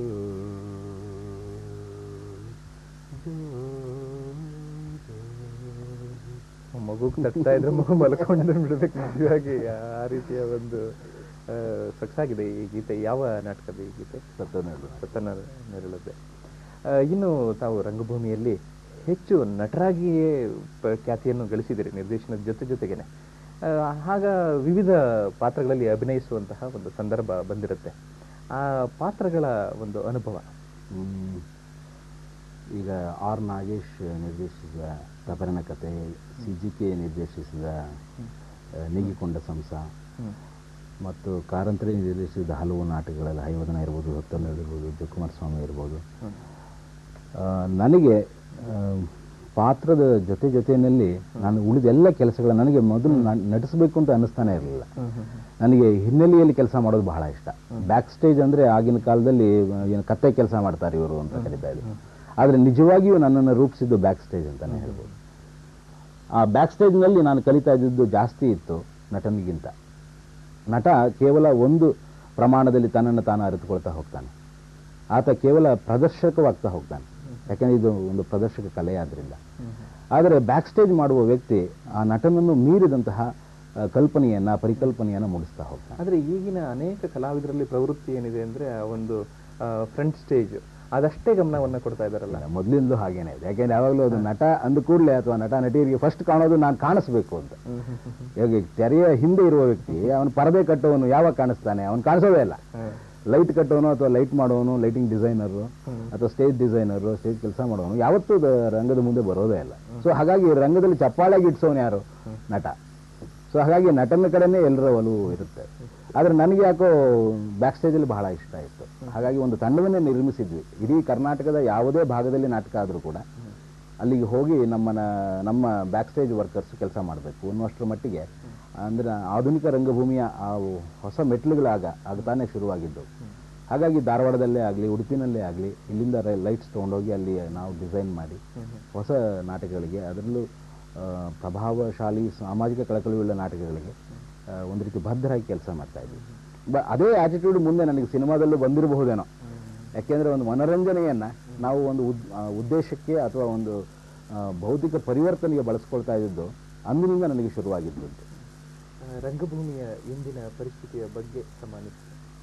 ಜೋ ಮಗು ತಟ್ತಾ ಇದ್ರೆ ಮಗು ಮಲ್ಕೊಂಡು ಬಿಡ್ಬೇಕು ನಿಜವಾಗಿ ಆ ರೀತಿಯ ಒಂದು ಆ, ಸೊಗಸಾಗಿದೆ ಈ ಗೀತೆ ಯಾವ ನಾಟಕದ ಈ ಗೀತೆ ಸತ್ತನೆರಳು ಸತ್ತನ ನೆರಳದ್ದೆ ಆ, ಇನ್ನು ತಾವು ರಂಗಭೂಮಿಯಲ್ಲಿ ಹೆಚ್ಚು ನಟರಾಗಿಯೇ ಪ- ಖ್ಯಾತಿಯನ್ನು ಗಳಿಸಿದಿರಿ ನಿರ್ದೇಶನದ ಜೊತೆ ಜೊತೆಗೇನೆ ಆ, ಆಗ ವಿವಿಧ ಪಾತ್ರಗಳಲ್ಲಿ ಅಭಿನಯಿಸುವಂತಹ ಒಂದು ಸಂದರ್ಭ ಬಂದಿರುತ್ತೆ ಆ ಪಾತ್ರಗಳ ಒಂದು ಅನುಭವ ಹ್ಮ್. ಈಗ ಆರ್ ನಾಗೇಶ್ ನಿರ್ದೇಶಿಸಿದ ಪ್ರಕರಣ ಕತೆ ಸಿ ಜಿ ಕೆ ನಿರ್ದೇಶಿಸಿದ ಆ, ನೀಗಿಕೊಂಡ ಸಂಸ ಮತ್ತು ಕಾರಂತರಿ ನಿರ್ದೇಶಿಸಿದ ಹಲವು ನಾಟಕಗಳಲ್ಲಿ ಹೈವದನ ಇರ್ಬೋದು ಹೊತ್ತನ್ನು ಇರ್ಬೋದು ಜುಕುಮಾರ್ ಸ್ವಾಮಿ ಇರ್ಬೋದು ಆ, ನನಗೆ ಆ, ಪಾತ್ರದ ಜೊತೆ ಜೊತೆಯಲ್ಲಿ ನಾನು ಉಳಿದ ಎಲ್ಲ ಕೆಲಸಗಳ ನನಗೆ ಮೊದಲು ನಾನ್ ನಟಿಸಬೇಕು ಅಂತ ಅನ್ನಿಸ್ತಾನೆ ಇರಲಿಲ್ಲ ನನಗೆ ಹಿನ್ನೆಲೆಯಲ್ಲಿ ಕೆಲಸ ಮಾಡೋದು ಬಹಳ ಇಷ್ಟ ಬ್ಯಾಕ್ ಸ್ಟೇಜ್ ಅಂದರೆ ಆಗಿನ ಕಾಲದಲ್ಲಿ ಆ, ಏನು ಕತ್ತೆ ಕೆಲಸ ಮಾಡ್ತಾರೆ ಇವರು ಅಂತ ಕರೀತಾ ಇದ್ರು ಆದರೆ ನಿಜವಾಗಿಯೂ ನನ್ನನ್ನು ರೂಪಿಸಿದ್ದು ಬ್ಯಾಕ್ ಸ್ಟೇಜ್ ಅಂತಲೇ ಹೇಳ್ಬೋದು ಆ ಬ್ಯಾಕ್ ಸ್ಟೇಜ್ನಲ್ಲಿ ನಾನು ಕಲಿತಾ ಇದ್ದಿದ್ದು ಜಾಸ್ತಿ ಇತ್ತು ನಟನಿಗಿಂತ ನಟ ಕೇವಲ ಒಂದು ಪ್ರಮಾಣದಲ್ಲಿ ತನ್ನನ್ನು ತಾನು ಅರಿತುಕೊಳ್ತಾ ಹೋಗ್ತಾನೆ ಆತ ಕೇವಲ ಪ್ರದರ್ಶಕವಾಗ್ತಾ ಹೋಗ್ತಾನೆ ಯಾಕೆಂದರೆ ಇದು ಒಂದು ಪ್ರದರ್ಶಕ ಕಲೆ ಆದ್ರಿಂದ ಆದರೆ ಬ್ಯಾಕ್ ಸ್ಟೇಜ್ ಮಾಡುವ ವ್ಯಕ್ತಿ ಆ ನಟನನ್ನು ಮೀರಿದಂತಹ ಆ, ಕಲ್ಪನೆಯನ್ನ ಪರಿಕಲ್ಪನೆಯನ್ನ ಮೂಡಿಸ್ತಾ ಹೋಗ್ತಾನೆ ಆದ್ರೆ ಈಗಿನ ಅನೇಕ ಕಲಾವಿದರಲ್ಲಿ ಪ್ರವೃತ್ತಿ ಏನಿದೆ ಅಂದ್ರೆ ಆ ಒಂದು ಫ್ರಂಟ್ ಸ್ಟೇಜ್ ಅದಷ್ಟೇ ಗಮನವನ್ನ ಕೊಡ್ತಾ ಇದಾರಲ್ಲ ಮೊದಲಿಂದಲೂ ಹಾಗೇನೆ ಇದೆ ಯಾಕೆಂದ್ರೆ ಯಾವಾಗಲೂ ಅದು ನಟ ಅಂದ ಕೂಡಲೇ ಅಥವಾ ನಟ ನಟಿಯರಿಗೆ ಫಸ್ಟ್ ಕಾಣೋದು ನಾನು ಕಾಣಿಸ್ಬೇಕು ಅಂತ ಇವಾಗ ತೆರೆಯ ಹಿಂದೆ ಇರುವ ವ್ಯಕ್ತಿ ಅವನು ಪರದೆ ಕಟ್ಟೋನು ಯಾವಾಗ ಕಾಣಿಸ್ತಾನೆ ಅವನು ಕಾಣಿಸೋದೇ ಇಲ್ಲ ಲೈಟ್ ಕಟ್ಟೋನು ಅಥವಾ ಲೈಟ್ ಮಾಡೋನು ಲೈಟಿಂಗ್ ಡಿಸೈನರು ಅಥವಾ ಸ್ಟೇಜ್ ಡಿಸೈನರು ಸ್ಟೇಜ್ ಕೆಲಸ ಮಾಡೋನು ಯಾವತ್ತೂ ದ- ರಂಗದ ಮುಂದೆ ಬರೋದೇ ಇಲ್ಲ ಸೊ ಹಾಗಾಗಿ ರಂಗದಲ್ಲಿ ಚಪ್ಪಾಳೆಗೆ ಇಡ್ಸೋನು ಯಾರು ನಟ ಸೊ ಹಾಗಾಗಿ ನಟನ ಕಡೆನೇ ಎಲ್ಲರ ಒಲವು ಇರುತ್ತೆ ಆದರೆ ನನಗೆ ಯಾಕೋ ಬ್ಯಾಕ್ ಸ್ಟೇಜಲ್ಲಿ ಬಹಳ ಇಷ್ಟ ಇತ್ತು ಹಾಗಾಗಿ ಒಂದು ತಂಡವನ್ನೇ ನಿರ್ಮಿಸಿದ್ವಿ ಇಡೀ ಕರ್ನಾಟಕದ ಯಾವುದೇ ಭಾಗದಲ್ಲಿ ನಾಟಕ ಆದರೂ ಕೂಡ ಅಲ್ಲಿಗೆ ಹೋಗಿ ನಮ್ಮನ್ನ ನಮ್ಮ ಬ್ಯಾಕ್ ಸ್ಟೇಜ್ ವರ್ಕರ್ಸ್ ಕೆಲಸ ಮಾಡಬೇಕು ಅನ್ನುವಷ್ಟರ ಮಟ್ಟಿಗೆ ಅಂದ್ರೆ ಆಧುನಿಕ ರಂಗಭೂಮಿಯ ಆ ಹೊಸ ಮೆಟ್ಲುಗಳಾಗ ಆಗ್ತಾನೆ ಶುರುವಾಗಿದ್ದು ಹಾಗಾಗಿ ಧಾರವಾಡದಲ್ಲೇ ಆಗಲಿ ಉಡುಪಿನಲ್ಲೇ ಆಗಲಿ ಇಲ್ಲಿಂದ ಲೈಟ್ಸ್ ತೊಗೊಂಡೋಗಿ ಅಲ್ಲಿ ನಾವು ಡಿಸೈನ್ ಮಾಡಿ ಹೊಸ ನಾಟಕಗಳಿಗೆ ಅದರಲ್ಲೂ ಆ, ಪ್ರಭಾವಶಾಲಿ ಸಾಮಾಜಿಕ ಕಳಕಳಿಯುಳ್ಳ ನಾಟಕಗಳಿಗೆ ಆ, ಒಂದು ರೀತಿ ಭದ್ರಾಗಿ ಕೆಲಸ ಮಾಡ್ತಾ ಇದ್ವಿ ಬ ಅದೇ ಆಟಿಟ್ಯೂಡ್ ಮುಂದೆ ನನಗೆ ಸಿನಿಮಾದಲ್ಲೂ ಬಂದಿರಬಹುದೇನೋ ಯಾಕೆಂದರೆ ಒಂದು ಮನೋರಂಜನೆಯನ್ನ ನಾವು ಒಂದು ಉದ್ ಆ, ಉದ್ದೇಶಕ್ಕೆ ಅಥವಾ ಒಂದು ಆ, ಭೌತಿಕ ಪರಿವರ್ತನೆಗೆ ಬಳಸ್ಕೊಳ್ತಾ ಇದ್ದಿದ್ದು ಅಂದಿನಿಂದ ನನಗೆ ಶುರುವಾಗಿದ್ದು ಆ, ರಂಗಭೂಮಿಯ ಇಂದಿನ ಪರಿಸ್ಥಿತಿಯ ಬಗ್ಗೆ ಸಮಾನಿಸಿ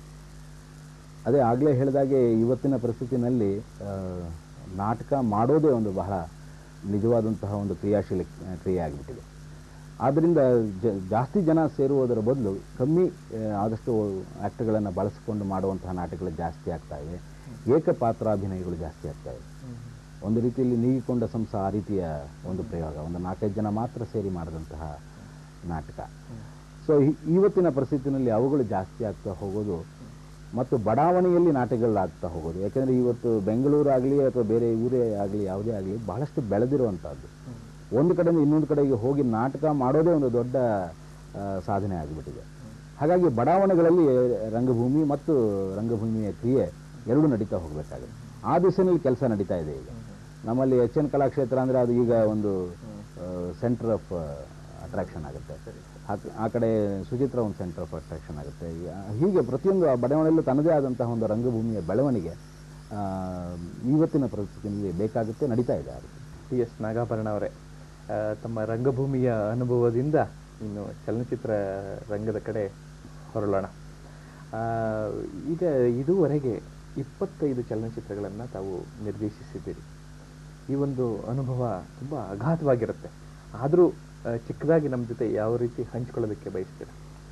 ಅದೇ ಆಗಲೇ ಹೇಳಿದಾಗೆ ಇವತ್ತಿನ ಪರಿಸ್ಥಿತಿನಲ್ಲಿ ಆ, ನಾಟಕ ಮಾಡೋದೇ ಒಂದು ಬಹಳ ನಿಜವಾದಂತಹ ಒಂದು ಕ್ರಿಯಾಶೀಲ ಆ, ಕ್ರಿಯೆ ಆಗಿಬಿಟ್ಟಿದೆ ಆದ್ದರಿಂದ ಜ ಜಾಸ್ತಿ ಜನ ಸೇರುವುದರ ಬದಲು ಕಮ್ಮಿ ಆ, ಆದಷ್ಟು ಆ್ಯಕ್ಟ್ಗಳನ್ನು ಬಳಸಿಕೊಂಡು ಮಾಡುವಂತಹ ನಾಟಕಗಳು ಜಾಸ್ತಿ ಆಗ್ತಾ ಇವೆ ಏಕಪಾತ್ರಾಭಿನಯಗಳು ಜಾಸ್ತಿ ಆಗ್ತಾ ಇವೆ ಒಂದು ರೀತಿಯಲ್ಲಿ ನೀಗಿಕೊಂಡ ಸಂಸ ಆ ರೀತಿಯ ಒಂದು ಪ್ರಯೋಗ ಒಂದು ನಾಲ್ಕೈದು ಜನ ಮಾತ್ರ ಸೇರಿ ಮಾಡಿದಂತಹ ನಾಟಕ ಸೊ ಇವತ್ತಿನ ಪರಿಸ್ಥಿತಿನಲ್ಲಿ ಅವುಗಳು ಜಾಸ್ತಿ ಆಗ್ತಾ ಹೋಗೋದು ಮತ್ತು ಬಡಾವಣೆಯಲ್ಲಿ ನಾಟಕಗಳಾಗ್ತಾ ಹೋಗೋದು ಯಾಕೆಂದರೆ ಇವತ್ತು ಬೆಂಗಳೂರು ಆಗಲಿ ಅಥವಾ ಬೇರೆ ಊರೇ ಆಗಲಿ ಯಾವುದೇ ಆಗಲಿ ಬಹಳಷ್ಟು ಬೆಳೆದಿರುವಂಥದ್ದು ಒಂದು ಕಡೆಯಿಂದ ಇನ್ನೊಂದು ಕಡೆಗೆ ಹೋಗಿ ನಾಟಕ ಮಾಡೋದೇ ಒಂದು ದೊಡ್ಡ ಆ, ಸಾಧನೆ ಆಗಿಬಿಟ್ಟಿದೆ ಹಾಗಾಗಿ ಬಡಾವಣೆಗಳಲ್ಲಿ ರಂಗಭೂಮಿ ಮತ್ತು ರಂಗಭೂಮಿಯ ಕ್ರಿಯೆ ಎರಡೂ ನಡೀತಾ ಹೋಗಬೇಕಾಗುತ್ತೆ ಆ ದಿಸೆಯಲ್ಲಿ ಕೆಲಸ ನಡೀತಾ ಇದೆ ಈಗ ನಮ್ಮಲ್ಲಿ ಎಚ್ ಎನ್ ಕಲಾಕ್ಷೇತ್ರ ಅಂದರೆ ಅದು ಈಗ ಒಂದು ಸೆಂಟರ್ ಆಫ್ ಅಟ್ರಾಕ್ಷನ್ ಆಗುತ್ತೆ ಆ- ಆ ಕಡೆ ಸುಚಿತ್ರ ಒಂದು ಸೆಂಟರ್ ಆಫ್ ಅಟ್ರಾಕ್ಷನ್ ಆಗುತ್ತೆ ಈ- ಹೀಗೆ ಪ್ರತಿಯೊಂದು ಆ ಬಡಾವಣೆಯಲ್ಲೂ ತನ್ನದೇ ಆದಂತಹ ಒಂದು ರಂಗಭೂಮಿಯ ಬೆಳವಣಿಗೆ ಆ, ಇವತ್ತಿನ ಪರಿಸ್ಥಿತಿಯಲ್ಲಿ ಬೇಕಾಗುತ್ತೆ ನಡೀತಾ ಇದೆ ಅದು ಟಿ ಎಸ್ ನಾಗಾಭರಣ ಅವರೇ ಆ, ತಮ್ಮ ರಂಗಭೂಮಿಯ ಅನುಭವದಿಂದ ಇನ್ನು ಚಲನಚಿತ್ರ ರಂಗದ ಕಡೆ ಹೊರಳೋಣ ಆ, ಈಗ ಇದುವರೆಗೆ ಇಪ್ಪತ್ತೈದು ಚಲನಚಿತ್ರಗಳನ್ನು ತಾವು ನಿರ್ದೇಶಿಸಿದ್ದೀರಿ ಈ ಒಂದು ಅನುಭವ ತುಂಬ ಅಗಾಧವಾಗಿರುತ್ತೆ ಆದರೂ ಆ, ಚಿಕ್ಕದಾಗಿ ನಮ್ಮ ಜೊತೆ ಯಾವ ರೀತಿ ಹಂಚ್ಕೊಳ್ಳೋದಕ್ಕೆ ಬಯಸ್ತೀರಾ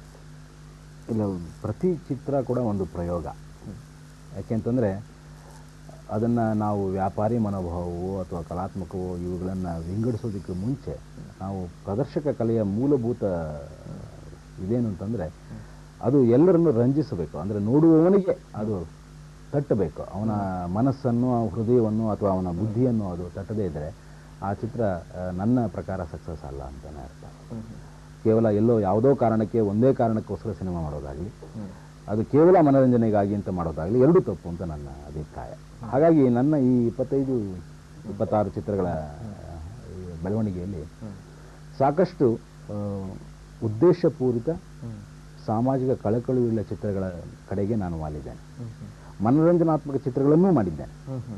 ಇಲ್ಲ ಪ್ರತಿ ಚಿತ್ರ ಕೂಡ ಒಂದು ಪ್ರಯೋಗ ಯಾಕೆಂತಂದರೆ ಅದನ್ನು ನಾವು ವ್ಯಾಪಾರಿ ಮನೋಭಾವವೋ ಅಥವಾ ಕಲಾತ್ಮಕವೋ ಇವುಗಳನ್ನು ವಿಂಗಡಿಸೋದಕ್ಕೆ ಮುಂಚೆ ನಾವು ಪ್ರದರ್ಶಕ ಕಲೆಯ ಮೂಲಭೂತ ಇದೇನು ಅಂತಂದರೆ ಅದು ಎಲ್ಲರನ್ನು ರಂಜಿಸಬೇಕು ಅಂದರೆ ನೋಡುವವನಿಗೆ ಅದು ತಟ್ಟಬೇಕು ಅವನ ಮನಸ್ಸನ್ನು ಹೃದಯವನ್ನು ಅಥವಾ ಅವನ ಬುದ್ಧಿಯನ್ನು ಅದು ತಟ್ಟದೇ ಇದ್ದರೆ ಆ ಚಿತ್ರ ಆ, ನನ್ನ ಪ್ರಕಾರ ಸಕ್ಸಸ್ ಅಲ್ಲ ಅಂತಲೇ ಅರ್ಥ ಕೇವಲ ಎಲ್ಲೋ ಯಾವುದೋ ಕಾರಣಕ್ಕೆ ಒಂದೇ ಕಾರಣಕ್ಕೋಸ್ಕರ ಸಿನಿಮಾ ಮಾಡೋದಾಗಲಿ ಅದು ಕೇವಲ ಮನೋರಂಜನೆಗಾಗಿ ಅಂತ ಮಾಡೋದಾಗಲಿ ಎರಡೂ ತಪ್ಪು ಅಂತ ನನ್ನ ಅಭಿಪ್ರಾಯ ಹಾಗಾಗಿ ನನ್ನ ಈ ಇಪ್ಪತ್ತೈದು ಇಪ್ಪತ್ತಾರು ಚಿತ್ರಗಳ ಆ, ಈ ಬೆಳವಣಿಗೆಯಲ್ಲಿ ಸಾಕಷ್ಟು ಆ, ಉದ್ದೇಶಪೂರಿತ ಸಾಮಾಜಿಕ ಕಳಕಳಿಯುಳ್ಳ ಚಿತ್ರಗಳ ಕಡೆಗೆ ನಾನು ವಾಲಿದ್ದೇನೆ ಮನೋರಂಜನಾತ್ಮಕ ಚಿತ್ರಗಳನ್ನೂ ಮಾಡಿದ್ದೇನೆ